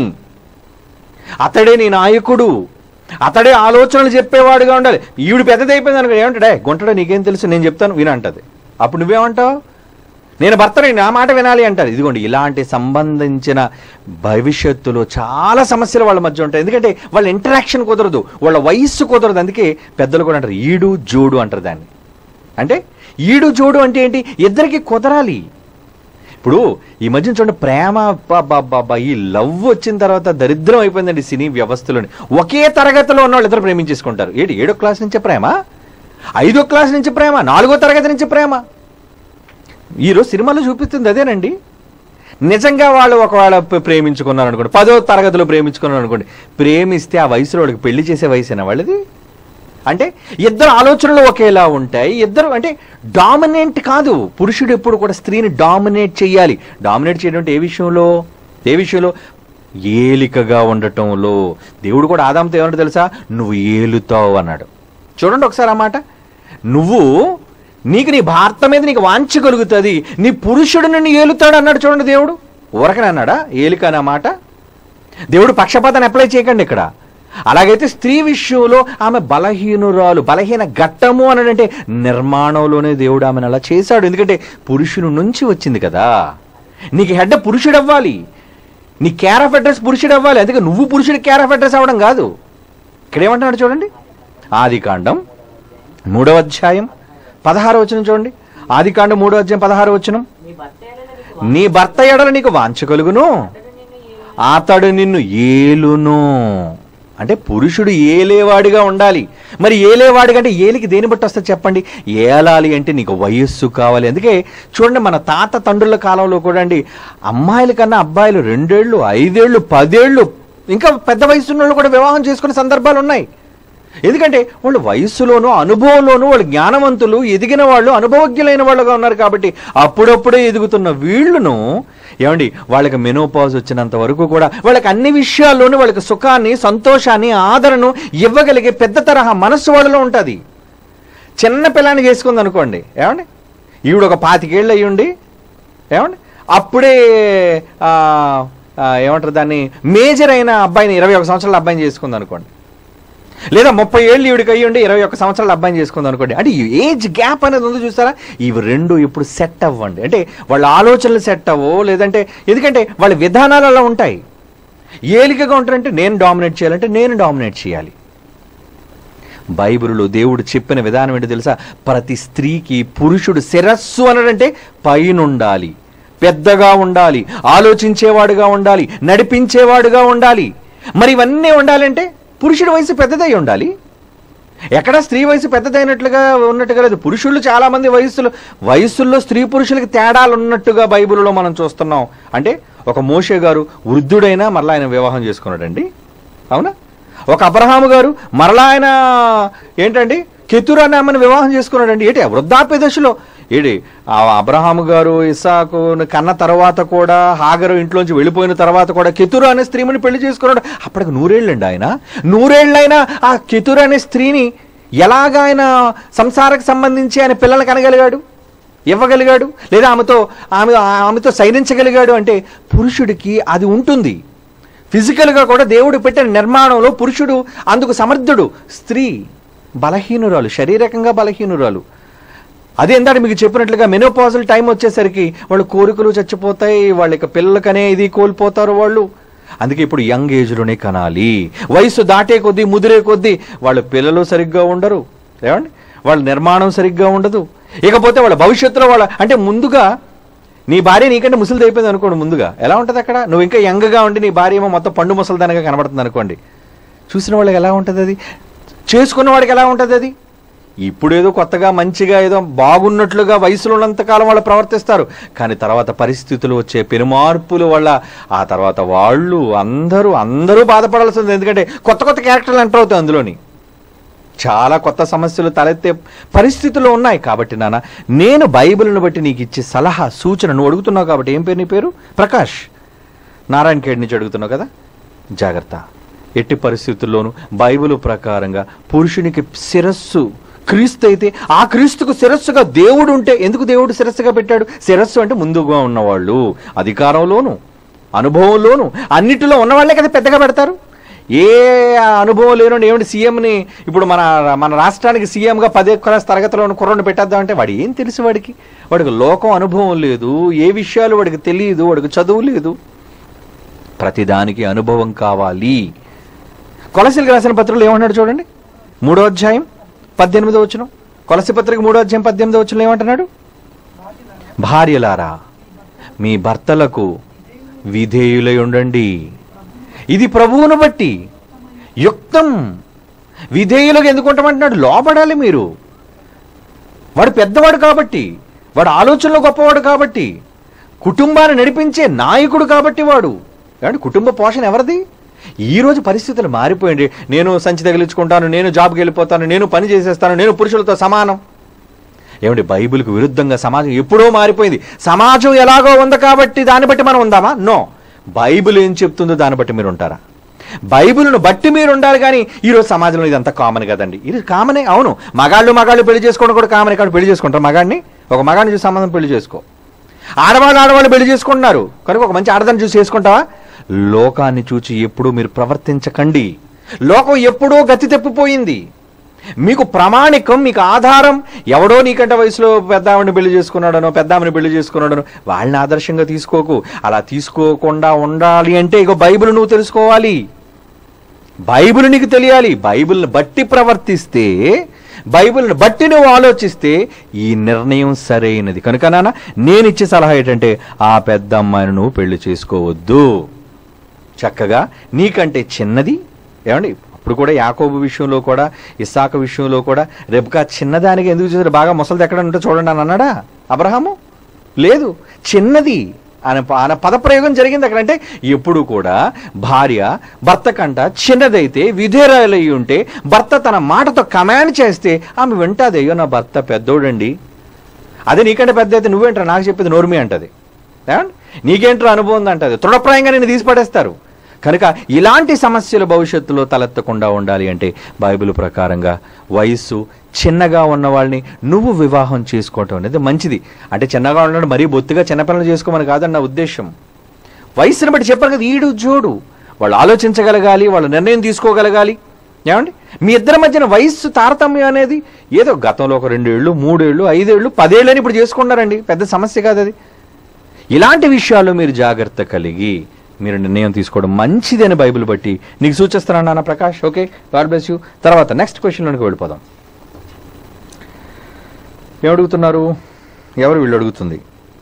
అతడే నీ నాయకుడు అతడే ఆలోచనలు చెప్పేవాడుగా ఉండాలి ఈవిడ పెద్దదైపోయింది అనుకో ఏమంటాడే గుంటడా నీకేం తెలుసు నేను చెప్తాను వినంటది అప్పుడు నువ్వేమంటావు నేను భర్తని నా మాట వినాలి అంటారు ఇదిగోండి ఇలాంటి సంబంధించిన భవిష్యత్తులో చాలా సమస్యలు వాళ్ళ మధ్య ఉంటాయి ఎందుకంటే వాళ్ళ ఇంటరాక్షన్ కుదరదు వాళ్ళ వయస్సు కుదరదు అందుకే పెద్దలు కూడా అంటారు ఈడు జోడు అంటారు దాన్ని అంటే ఈడు జోడు అంటే ఏంటి ఇద్దరికి కుదరాలి ఇప్పుడు ఈ మధ్య చూడండి ప్రేమ బాబా ఈ లవ్ వచ్చిన తర్వాత దరిద్రం అయిపోయిందండి సినీ వ్యవస్థలోని ఒకే తరగతిలో ఉన్న వాళ్ళు ఇద్దరు ప్రేమించేసుకుంటారు ఏంటి ఏడో క్లాస్ నుంచి ప్రేమ ఐదో క్లాస్ నుంచి ప్రేమ నాలుగో తరగతి నుంచి ప్రేమ ఈరోజు సినిమాలో చూపిస్తుంది అదేనండి నిజంగా వాళ్ళు ఒకవేళ ప్ర- ప్రేమించుకున్నారు అనుకోండి పదో తరగతిలో ప్రేమించుకున్నారు అనుకోండి ప్రేమిస్తే ఆ వయసులో వాళ్ళకి పెళ్లి చేసే వయసేనా వాళ్ళది అంటే ఇద్దరు ఆలోచనలు ఒకేలా ఉంటాయి ఇద్దరు అంటే డామినేట్ కాదు పురుషుడు ఎప్పుడు కూడా స్త్రీని డామినేట్ చేయాలి డామినేట్ చేయడం అంటే ఏ విషయంలో ఏ విషయంలో ఏలికగా ఉండటంలో దేవుడు కూడా ఆదాంతో ఏమన్నా తెలుసా నువ్వు ఏలుతావు అన్నాడు చూడండి ఒకసారి ఆ మాట నువ్వు నీకు నీ భర్త మీద నీకు వాంఛ కలుగుతుంది నీ పురుషుడు నిన్ను ఏలుతాడు అన్నాడు చూడండి దేవుడు ఊరకనే అన్నాడా ఏలిక అనే మాట దేవుడు పక్షపాతాన్ని అప్లై చేయకండి ఇక్కడ అలాగైతే స్త్రీ విషయంలో ఆమె బలహీనురాలు బలహీన ఘట్టము అని అంటే నిర్మాణంలోనే దేవుడు ఆమెను అలా చేశాడు ఎందుకంటే పురుషుని నుంచి వచ్చింది కదా నీకు హెడ్ పురుషుడు అవ్వాలి నీ కేర్ ఆఫ్ అడ్రస్ పురుషుడు అవ్వాలి అందుకే నువ్వు పురుషుడి కేర్ ఆఫ్ అడ్రస్ అవ్వడం కాదు ఇక్కడ ఏమంటున్నాడు చూడండి ఆది కాండం మూడవ అధ్యాయం పదహారు వచనం చూడండి ఆది కాండం మూడవ అధ్యాయం పదహారు వచనం
నీ భర్త ఎడల నీకు
నీ భర్త ఎడల నీకు వాంఛ కలుగును
అతడు నిన్ను ఏ-
అతడు నిన్ను ఏలును అంటే పురుషుడు ఏలేవాడిగా ఉండాలి మరి ఏలేవాడిగా అంటే ఏలికి దేని బట్టి వస్తుంది చెప్పండి ఏలాలి అంటే నీకు వయస్సు కావాలి అందుకే చూడండి మన తాత తండ్రుల కాలంలో కూడా అండి అమ్మాయిల కన్నా అబ్బాయిలు రెండేళ్ళు ఐదేళ్ళు పదేళ్ళు ఇంకా పెద్ద వయసు ఉన్న వాళ్ళు కూడా వివాహం చేసుకునే సందర్భాలు ఉన్నాయి ఎందుకంటే వాళ్ళు వయస్సులోనూ అనుభవంలోనూ వాళ్ళు జ్ఞానవంతులు ఎదిగిన వాళ్ళు అనుభవజ్ఞులైన వాళ్ళుగా ఉన్నారు కాబట్టి అప్పుడప్పుడే ఎదుగుతున్న వీళ్ళను ఏమండి వాళ్ళకి మెనోపాజ్ వచ్చినంత వరకు కూడా వాళ్ళకి అన్ని విషయాల్లోనూ వాళ్ళకి సుఖాన్ని సంతోషాన్ని ఆదరణను ఇవ్వగలిగే పెద్ద తరహా మనస్సు వాళ్ళలో ఉంటుంది చిన్న పిల్లాన్ని చేసుకుంది అనుకోండి ఏమండి ఈవిడ ఒక పాతికేళ్ళు అయ్యుండి ఏమండి అప్పుడే ఆ, ఆ, ఏమంటారు దాన్ని మేజర్ అయిన అబ్బాయిని ఇరవై ఒక సంవత్సరాల అబ్బాయిని చేసుకుంది అనుకోండి లేదా ముప్పై ఏళ్ళు ఈవిడికి అయ్యి ఉండి ఇరవై ఒక్క సంవత్సరాల అబ్బాయిని చేసుకుంది అనుకోండి అంటే ఈ ఏజ్ గ్యాప్ అనేది ఉంది చూస్తారా ఇవి రెండు ఇప్పుడు సెట్ అవ్వండి అంటే వాళ్ళ ఆలోచనలు సెట్ అవ్వో లేదంటే ఎందుకంటే వాళ్ళ విధానాలు అలా ఉంటాయి ఏలికగా ఉంటారంటే నేను డామినేట్ చేయాలంటే నేను డామినేట్ చేయాలి బైబిల్లో దేవుడు చెప్పిన విధానం ఏంటో తెలుసా ప్రతి స్త్రీకి పురుషుడు శిరస్సు అనడంటే పైనుండాలి పెద్దగా ఉండాలి ఆలోచించేవాడుగా ఉండాలి నడిపించేవాడుగా ఉండాలి మరి ఇవన్నీ ఉండాలంటే పురుషుడి వయసు పెద్దదై ఉండాలి ఎక్కడ స్త్రీ వయసు పెద్దదైనట్లుగా ఉన్నట్టుగా లేదు పురుషులు చాలా మంది వయస్సులో వయస్సుల్లో స్త్రీ పురుషులకి తేడాలు ఉన్నట్టుగా బైబిల్లో మనం చూస్తున్నాం అంటే ఒక మోషే గారు వృద్ధుడైనా మరలా ఆయన వివాహం చేసుకున్నాడండి అవునా ఒక అబ్రహాము గారు మరలా ఆయన ఏంటండి కెతురు అనే ఆమెను వివాహం చేసుకున్నాడండి ఏంటి వృద్ధాప్య దశలో ఏడి ఆ అబ్రహాము గారు ఇసాకు కన్న తర్వాత కూడా హాగరు ఇంట్లోంచి వెళ్ళిపోయిన తర్వాత కూడా కెతురు అనే స్త్రీని పెళ్లి చేసుకున్నాడు అప్పటికి నూరేళ్ళండి ఆయన నూరేళ్ళైనా ఆ కెతురు అనే స్త్రీని ఎలాగ ఆయన సంసారకు సంబంధించి ఆయన పిల్లలకు అనగలిగాడు ఇవ్వగలిగాడు లేదా ఆమెతో ఆమె ఆమెతో సైనించగలిగాడు అంటే పురుషుడికి అది ఉంటుంది ఫిజికల్గా కూడా దేవుడు పెట్టిన నిర్మాణంలో పురుషుడు అందుకు సమర్థుడు స్త్రీ బలహీనురాలు శారీరకంగా బలహీనురాలు అదే ఎందాక మీకు చెప్పినట్లుగా మెనోపాజల్ టైం వచ్చేసరికి వాళ్ళ కోరికలు చచ్చిపోతాయి వాళ్ళ యొక్క పిల్లలకనే ఇది కోల్పోతారు వాళ్ళు అందుకే ఇప్పుడు యంగ్ ఏజ్లోనే కనాలి వయసు దాటే కొద్దీ ముదిరే కొద్దీ వాళ్ళ పిల్లలు సరిగ్గా ఉండరు ఏమండి వాళ్ళ నిర్మాణం సరిగ్గా ఉండదు ఇకపోతే వాళ్ళ భవిష్యత్తులో వాళ్ళ అంటే ముందుగా నీ భార్య నీకంటే ముసలిది అయిపోయింది అనుకోండి ముందుగా ఎలా ఉంటుంది అక్కడ నువ్వు ఇంకా యంగ్గా ఉండి నీ భార్య ఏమో మొత్తం పండు ముసలిదానిగా కనబడుతుంది అనుకోండి చూసిన వాళ్ళకి ఎలా ఉంటుంది అది చేసుకున్న వాడికి ఎలా ఉంటుంది అది ఇప్పుడు ఏదో కొత్తగా మంచిగా ఏదో బాగున్నట్లుగా వయసులో ఉన్నంతకాలం వాళ్ళు ప్రవర్తిస్తారు కానీ తర్వాత పరిస్థితులు వచ్చే పెనుమార్పుల వల్ల ఆ తర్వాత వాళ్ళు అందరూ అందరూ బాధపడాల్సి ఉంది ఎందుకంటే కొత్త కొత్త క్యారెక్టర్లు ఎంటర్ అవుతాయి అందులోని చాలా కొత్త సమస్యలు తలెత్తే పరిస్థితులు ఉన్నాయి కాబట్టి నాన్న నేను బైబిల్ని బట్టి నీకు ఇచ్చే సలహా సూచన నువ్వు అడుగుతున్నావు కాబట్టి ఏం పేరు నీ పేరు ప్రకాష్ నారాయణ ఖేడ్ నుంచి అడుగుతున్నావు కదా జాగ్రత్త ఎట్టి పరిస్థితుల్లోనూ బైబిల్ ప్రకారంగా పురుషునికి శిరస్సు క్రీస్తు అయితే ఆ క్రీస్తుకు శిరస్సుగా దేవుడు ఉంటే ఎందుకు దేవుడు శిరస్సుగా పెట్టాడు శిరస్సు అంటే ముందుగా ఉన్నవాళ్ళు అధికారంలోను అనుభవంలోను అన్నిటిలో ఉన్నవాళ్ళే కదా పెద్దగా పెడతారు ఏ అనుభవం లేనుండి ఏమిటి సీఎంని ఇప్పుడు మన మన రాష్ట్రానికి సీఎంగా పదే క్లాస్ తరగతిలో ఉన్న కుర్రను పెట్టేద్దామంటే వాడు ఏం తెలుసు వాడికి వాడికి లోకం అనుభవం లేదు ఏ విషయాలు వాడికి తెలియదు వాడికి చదువు లేదు ప్రతిదానికి అనుభవం కావాలి కొలసిలకు రాసిన పత్రికలు ఏమన్నాడు చూడండి మూడో అధ్యాయం పద్దెనిమిదో వచ్చిన కొలసి పత్రిక మూడో అధ్యాయం పద్దెనిమిదో వచ్చిన ఏమంటున్నాడు భార్యలారా మీ భర్తలకు విధేయులై ఉండండి ఇది ప్రభువును బట్టి యుక్తం విధేయులుగా ఎందుకు ఉంటామంటున్నాడు లోపడాలి మీరు వాడు పెద్దవాడు కాబట్టి వాడు ఆలోచనలో గొప్పవాడు కాబట్టి కుటుంబాన్ని నడిపించే నాయకుడు కాబట్టి వాడు ఏమంటే కుటుంబ పోషణ ఎవరిది ఈ రోజు పరిస్థితులు మారిపోయింది నేను సంచి తగిలించుకుంటాను నేను జాబ్కి వెళ్ళిపోతాను నేను పని చేసేస్తాను నేను పురుషులతో సమానం ఏమండి బైబిల్కి విరుద్ధంగా సమాజం ఎప్పుడో మారిపోయింది సమాజం ఎలాగో ఉంది కాబట్టి దాన్ని బట్టి మనం ఉందామా నో బైబిల్ ఏం చెప్తుందో దాన్ని బట్టి మీరు ఉంటారా బైబిల్ను బట్టి మీరు ఉండాలి కానీ ఈరోజు సమాజంలో ఇదంతా కామన్ కదండి ఇది కామనే అవును మగాళ్ళు మగాళ్ళు పెళ్లి చేసుకోవడం కూడా కామన్ ఇక్కడ పెళ్లి చేసుకుంటారు మగాడిని ఒక మగాడిని చూసి సంబంధం పెళ్లి చేసుకో ఆడవాళ్ళు ఆడవాళ్ళు పెళ్లి చేసుకుంటున్నారు కనుక ఒక మంచి ఆడదాన్ని చూసి చేసుకుంటావా లోకాన్ని చూచి ఎప్పుడూ మీరు ప్రవర్తించకండి లోకం ఎప్పుడో గతి తప్పిపోయింది మీకు ప్రామాణికం మీకు ఆధారం ఎవడో నీకంటే వయసులో పెద్ద ఆవిడని పెళ్లి చేసుకున్నాడనో పెద్ద ఆమెను పెళ్లి చేసుకున్నాడనో వాళ్ళని ఆదర్శంగా తీసుకోకు అలా తీసుకోకుండా ఉండాలి అంటే ఇక బైబిల్ నువ్వు తెలుసుకోవాలి బైబిల్ నీకు తెలియాలి బైబిల్ని బట్టి ప్రవర్తిస్తే బైబిల్ని బట్టి నువ్వు ఆలోచిస్తే ఈ నిర్ణయం సరైనది కనుక నాన్న నేను ఇచ్చే సలహా ఏంటంటే ఆ పెద్ద అమ్మాయిని నువ్వు పెళ్లి చేసుకోవద్దు చక్కగా నీకంటే చిన్నది ఏమండి అప్పుడు కూడా యాకోబు విషయంలో కూడా ఇసాక విషయంలో కూడా రెబ్కా చిన్నదానికి ఎందుకు చూసారు బాగా ముసలిది ఎక్కడ ఉంటే చూడండి అని అన్నాడా అబ్రహాము లేదు చిన్నది అనే ప- అనే పదప్రయోగం జరిగింది అక్కడ అంటే ఎప్పుడు కూడా భార్య భర్త కంట చిన్నదైతే విధేరాలై ఉంటే భర్త తన మాటతో కమాండ్ చేస్తే ఆమె వింటాది అయ్యో నా భర్త పెద్దోడండి అదే నీకంటే పెద్ద అయితే నువ్వేంట్రా నాకు చెప్పేది నోర్మి అంటది ఏమండి? నీకేంట్రా అనుభవం ఉంది అంటది తృఢప్రాయంగా నేను తీసి పడేస్తారు కనుక ఇలాంటి సమస్యలు భవిష్యత్తులో తలెత్తకుండా ఉండాలి అంటే బైబిల్ ప్రకారంగా వయస్సు చిన్నగా ఉన్న వాళ్ళని నువ్వు వివాహం చేసుకోవటం అనేది మంచిది అంటే చిన్నగా ఉండడం మరీ బొత్తుగా చిన్నపిల్లలు చేసుకోమని కాదని నా ఉద్దేశం వయసుని బట్టి చెప్పాను కదా ఈడు జోడు వాళ్ళు ఆలోచించగలగాలి వాళ్ళు నిర్ణయం తీసుకోగలగాలి ఏమండి మీ ఇద్దరి మధ్యన వయస్సు తారతమ్యం అనేది ఏదో గతంలో ఒక రెండేళ్ళు మూడేళ్ళు ఐదేళ్ళు పదేళ్ళని ఇప్పుడు చేసుకున్నారండి పెద్ద సమస్య కాదు అది ఇలాంటి విషయాల్లో మీరు జాగ్రత్త కలిగి మీరు నిర్ణయం తీసుకోవడం మంచిది అని బైబిల్ బట్టి నీకు సూచిస్తున్నాను నాన్న Prakash okay God bless you తర్వాత నెక్స్ట్ క్వశ్చన్లోనికి వెళ్ళిపోదాం ఏమడుగుతున్నారు ఎవరు వీళ్ళు అడుగుతుంది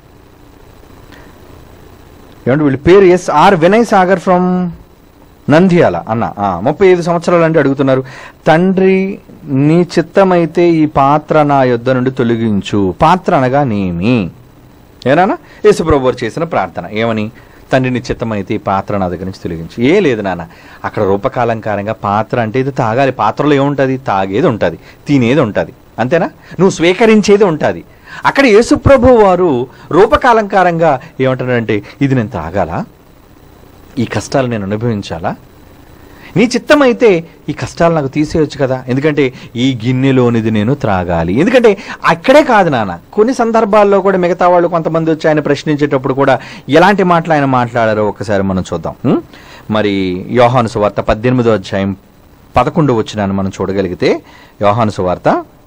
ఏమంటే వీళ్ళ పేరు S R Vinay Sagar from Nandyal అన్న ఆ, ముప్పై ఐదు సంవత్సరాలు అంటే అడుగుతున్నారు తండ్రి నీ చిత్తమైతే ఈ పాత్ర నా యొద్ద నుండి తొలగించు పాత్ర అనగా నేమి ఏనానా యేసుప్రభు వారు చేసిన ప్రార్థన ఏమని తండ్రి నీ చిత్తమైతే ఈ పాత్ర నా దగ్గర నుంచి తొలగించు ఏ లేదు నాన్న అక్కడ రూపకాలంకారంగా పాత్ర అంటే ఇది తాగాలి పాత్రలో ఏముంటుంది తాగేది ఉంటుంది తినేది ఉంటుంది అంతేనా నువ్వు స్వీకరించేది ఉంటుంది అక్కడ యేసుప్రభు వారు రూపకాలంకారంగా ఏమంటారంటే ఇది నేను తాగాలా ఈ కష్టాలు నేను అనుభవించాలా నీ చిత్తమైతే ఈ కష్టాలు నాకు తీసేయొచ్చు కదా ఎందుకంటే ఈ గిన్నెలోనిది నేను త్రాగాలి ఎందుకంటే అక్కడే కాదు నాన్న కొన్ని సందర్భాల్లో కూడా మిగతా వాళ్ళు కొంతమంది వచ్చి ఆయన ప్రశ్నించేటప్పుడు కూడా ఎలాంటి మాటలు ఆయన మాట్లాడారో ఒకసారి మనం చూద్దాం ఉం? మరి యోహాను సువార్త పద్దెనిమిదో అధ్యాయం పదకొండు వచ్చినాన్ని మనం చూడగలిగితే యోహాను సువార్త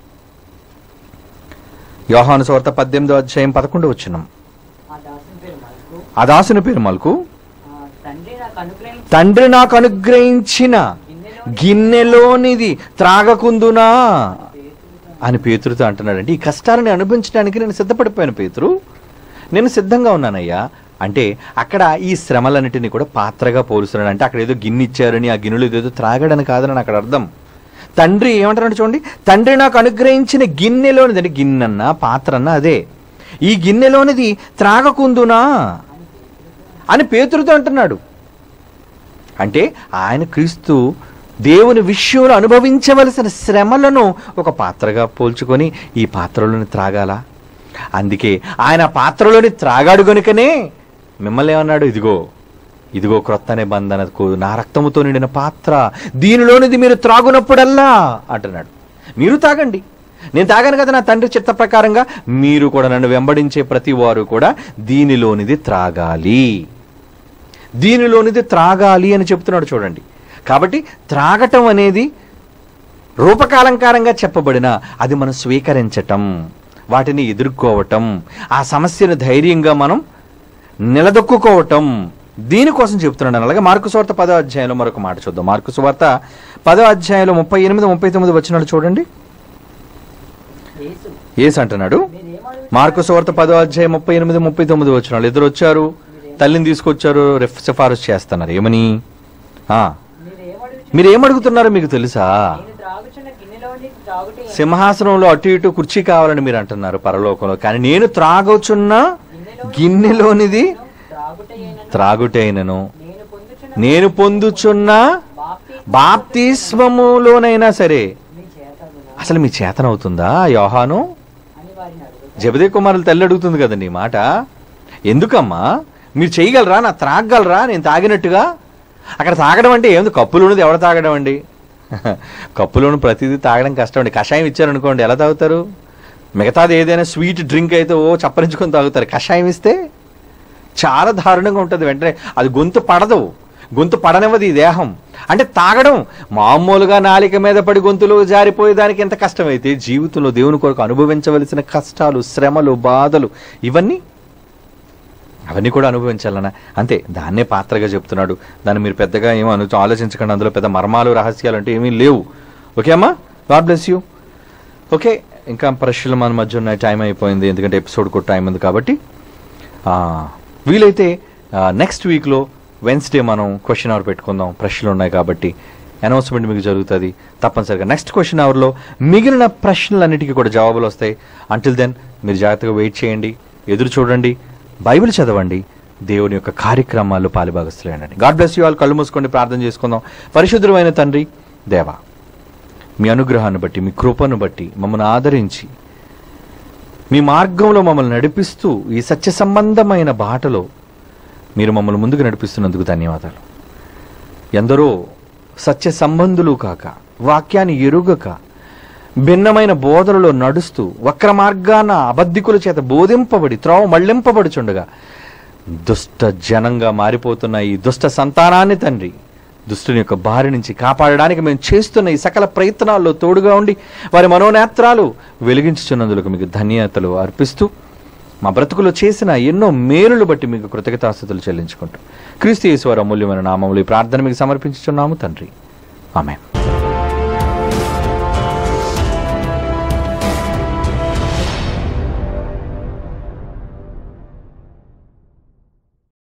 యోహాను సువార్త పద్దెనిమిదో అధ్యాయం పదకొండు వచ్చినాం
ఆ దాసుని పేరు మల్కు
ఆ దాసుని పేరు మల్కు
ఆ తండ్రి నాకు అనుగ్రహించి
తండ్రి నాకు అనుగ్రహించిన గిన్నెలోనిది త్రాగకుందునా అని పేతురుతో అంటున్నాడండి ఈ కష్టాలను అనుభవించడానికి నేను సిద్ధపడిపోయాను పేతురు నేను సిద్ధంగా ఉన్నానయ్యా అంటే అక్కడ ఈ శ్రమలన్నిటిని కూడా పాత్రగా పోలుస్తున్నాడు అంటే అక్కడ ఏదో గిన్నె ఇచ్చారని ఆ గిన్నెలు ఏదో త్రాగడని కాదని అక్కడ అర్థం తండ్రి ఏమంటారంటే చూడండి తండ్రి నాకు అనుగ్రహించిన గిన్నెలోనిది అంటే గిన్నెన్న పాత్రన్న అదే ఈ గిన్నెలోనిది త్రాగకుందునా అని పేతురుతో అంటున్నాడు అంటే ఆయన క్రీస్తు దేవుని విషయంలో అనుభవించవలసిన శ్రమలను ఒక పాత్రగా పోల్చుకొని ఈ పాత్రలోని త్రాగాల అందుకే ఆయన పాత్రలోని త్రాగాడు గనుకనే మిమ్మల్ని ఏమన్నాడు ఇదిగో ఇదిగో క్రొత్త నిబంధనకు నా రక్తముతో నిండిన పాత్ర దీనిలోనిది మీరు త్రాగునప్పుడల్లా అంటున్నాడు మీరు తాగండి నేను తాగాను కదా నా తండ్రి చిత్త ప్రకారంగా మీరు కూడా నన్ను వెంబడించే ప్రతి వారు కూడా దీనిలోనిది త్రాగాలి దీనిలోనిది త్రాగాలి అని చెప్తున్నాడు చూడండి కాబట్టి త్రాగటం అనేది రూపకాలంకారంగా చెప్పబడిన అది మనం స్వీకరించటం వాటిని ఎదుర్కోవటం ఆ సమస్యను ధైర్యంగా మనం నిలదొక్కుకోవటం దీనికోసం చెప్తున్నాడు అలాగే మార్కు సువార్త పదో అధ్యాయంలో మరొక మాట చూద్దాం మార్కు సువార్త పదో అధ్యాయంలో ముప్పై ఎనిమిది ముప్పై తొమ్మిది వచ్చినాడు చూడండి
యేసు
ఏస్ అంటున్నాడు
మీరేమడు
మార్కు సువార్త పదో అధ్యాయం ముప్పై ఎనిమిది ముప్పై తొమ్మిది వచ్చిన వాళ్ళు ఇద్దరు వచ్చారు తల్లిని తీసుకొచ్చారు రిఫ్ సిఫారసు చేస్తున్నారు ఏమని ఆ,
మీరేమడు
మీరు ఏమడుగుతున్నారో మీకు తెలుసా
నేను త్రాగుచున్న గిన్నెలోని త్రాగుటే
సింహాసనంలో అటు ఇటు కుర్చీ కావాలని మీరు అంటున్నారు పరలోకంలో కానీ నేను త్రాగొచున్న గిన్నెలోనిది
త్రాగుటైన
త్రాగుటైనను
నేను పొందుచున్న
నేను పొందుచున్న
బాప్తి
బాప్తిస్వములోనైనా సరే
మీ చేతగునా
అసలు మీ చేతనవుతుందా యోహాను
అని వారిని అడుగుతా
జబదే కుమారులు తల్లి అడుగుతుంది కదండి ఈ మాట ఎందుకమ్మా మీరు చేయగలరా నా త్రాగలరా నేను తాగినట్టుగా అక్కడ తాగడం అంటే ఏంది కప్పులోనిది ఎవడ తాగడం అండి కప్పులోను ప్రతిదీ తాగడం కష్టం అండి కషాయం ఇచ్చారనుకోండి ఎలా తాగుతారు మిగతాది ఏదైనా స్వీట్ డ్రింక్ అయితే ఓ చప్పరించుకొని తాగుతారు కషాయం ఇస్తే చాలా దారుణంగా ఉంటుంది వెంటనే అది గొంతు పడదు గొంతు పడనివ్వదు ఈ దేహం అంటే తాగడం మామూలుగా నాలిక మీద పడి గొంతులో జారిపోయేదానికి ఎంత కష్టమైతే జీవితంలో దేవుని కొరకు అనుభవించవలసిన కష్టాలు శ్రమలు బాధలు ఇవన్నీ అవన్నీ కూడా అనుభవించాలన్న అంతే దాన్నే పాత్రగా చెప్తున్నాడు దాన్ని మీరు పెద్దగా ఏమో అను ఆలోచించకండి అందులో పెద్ద మర్మాలు రహస్యాలు అంటే ఏమీ లేవు ఓకే అమ్మా గాడ్ బ్లెస్ యూ ఓకే ఇంకా ప్రశ్నలు మన మధ్య ఉన్నాయి టైం అయిపోయింది ఎందుకంటే ఎపిసోడ్ కూడా టైం ఉంది కాబట్టి ఆ, వీలైతే నెక్స్ట్ వీక్లో వెన్స్డే మనం క్వశ్చన్ అవర్ పెట్టుకుందాం ప్రశ్నలు ఉన్నాయి కాబట్టి అనౌన్స్మెంట్ మీకు జరుగుతుంది తప్పనిసరిగా నెక్స్ట్ క్వశ్చన్ అవర్లో మిగిలిన ప్రశ్నలన్నిటికీ కూడా జవాబులు వస్తాయి అంటిల్ దెన్ మీరు జాగ్రత్తగా వెయిట్ చేయండి ఎదురు చూడండి బైబిల్ చదవండి దేవుని యొక్క కార్యక్రమాల్లో పాలుభాగస్తులేనండి గాడ్ బ్లెస్ యూ ఆల్ కళ్ళు మూసుకొని ప్రార్థన చేసుకుందాం పరిశుద్ధమైన తండ్రి దేవా మీ అనుగ్రహాన్ని బట్టి మీ కృపను బట్టి మమ్మల్ని ఆదరించి మీ మార్గంలో మమ్మల్ని నడిపిస్తూ ఈ సత్య సంబంధమైన బాటలో మీరు మమ్మల్ని ముందుకు నడిపిస్తున్నందుకు ధన్యవాదాలు ఎందరో సత్య సంబంధులు కాక వాక్యాన్ని ఎరుగక భిన్నమైన బోధనలో నడుస్తూ వక్ర మార్గాన అబద్ధికుల చేత బోధింపబడి త్రోవ మళ్లింపబడుచుండగా దుష్ట జనంగా మారిపోతున్న ఈ దుష్ట సంతానాన్ని తండ్రి దుష్టుని యొక్క బారి నుంచి కాపాడడానికి మేము చేస్తున్న ఈ సకల ప్రయత్నాల్లో తోడుగా ఉండి వారి మనోనేత్రాలు వెలిగించుచున్నందులకు మీకు ధన్యతలు అర్పిస్తూ మా బ్రతుకులో చేసిన ఎన్నో మేలులు బట్టి మీకు కృతజ్ఞతాస్థుతులు చెల్లించుకుంటాం క్రీస్తు యేసు వారి అమూల్యమైన నామములు ఈ ప్రార్థన మీకు సమర్పించుచున్నాము తండ్రి ఆమె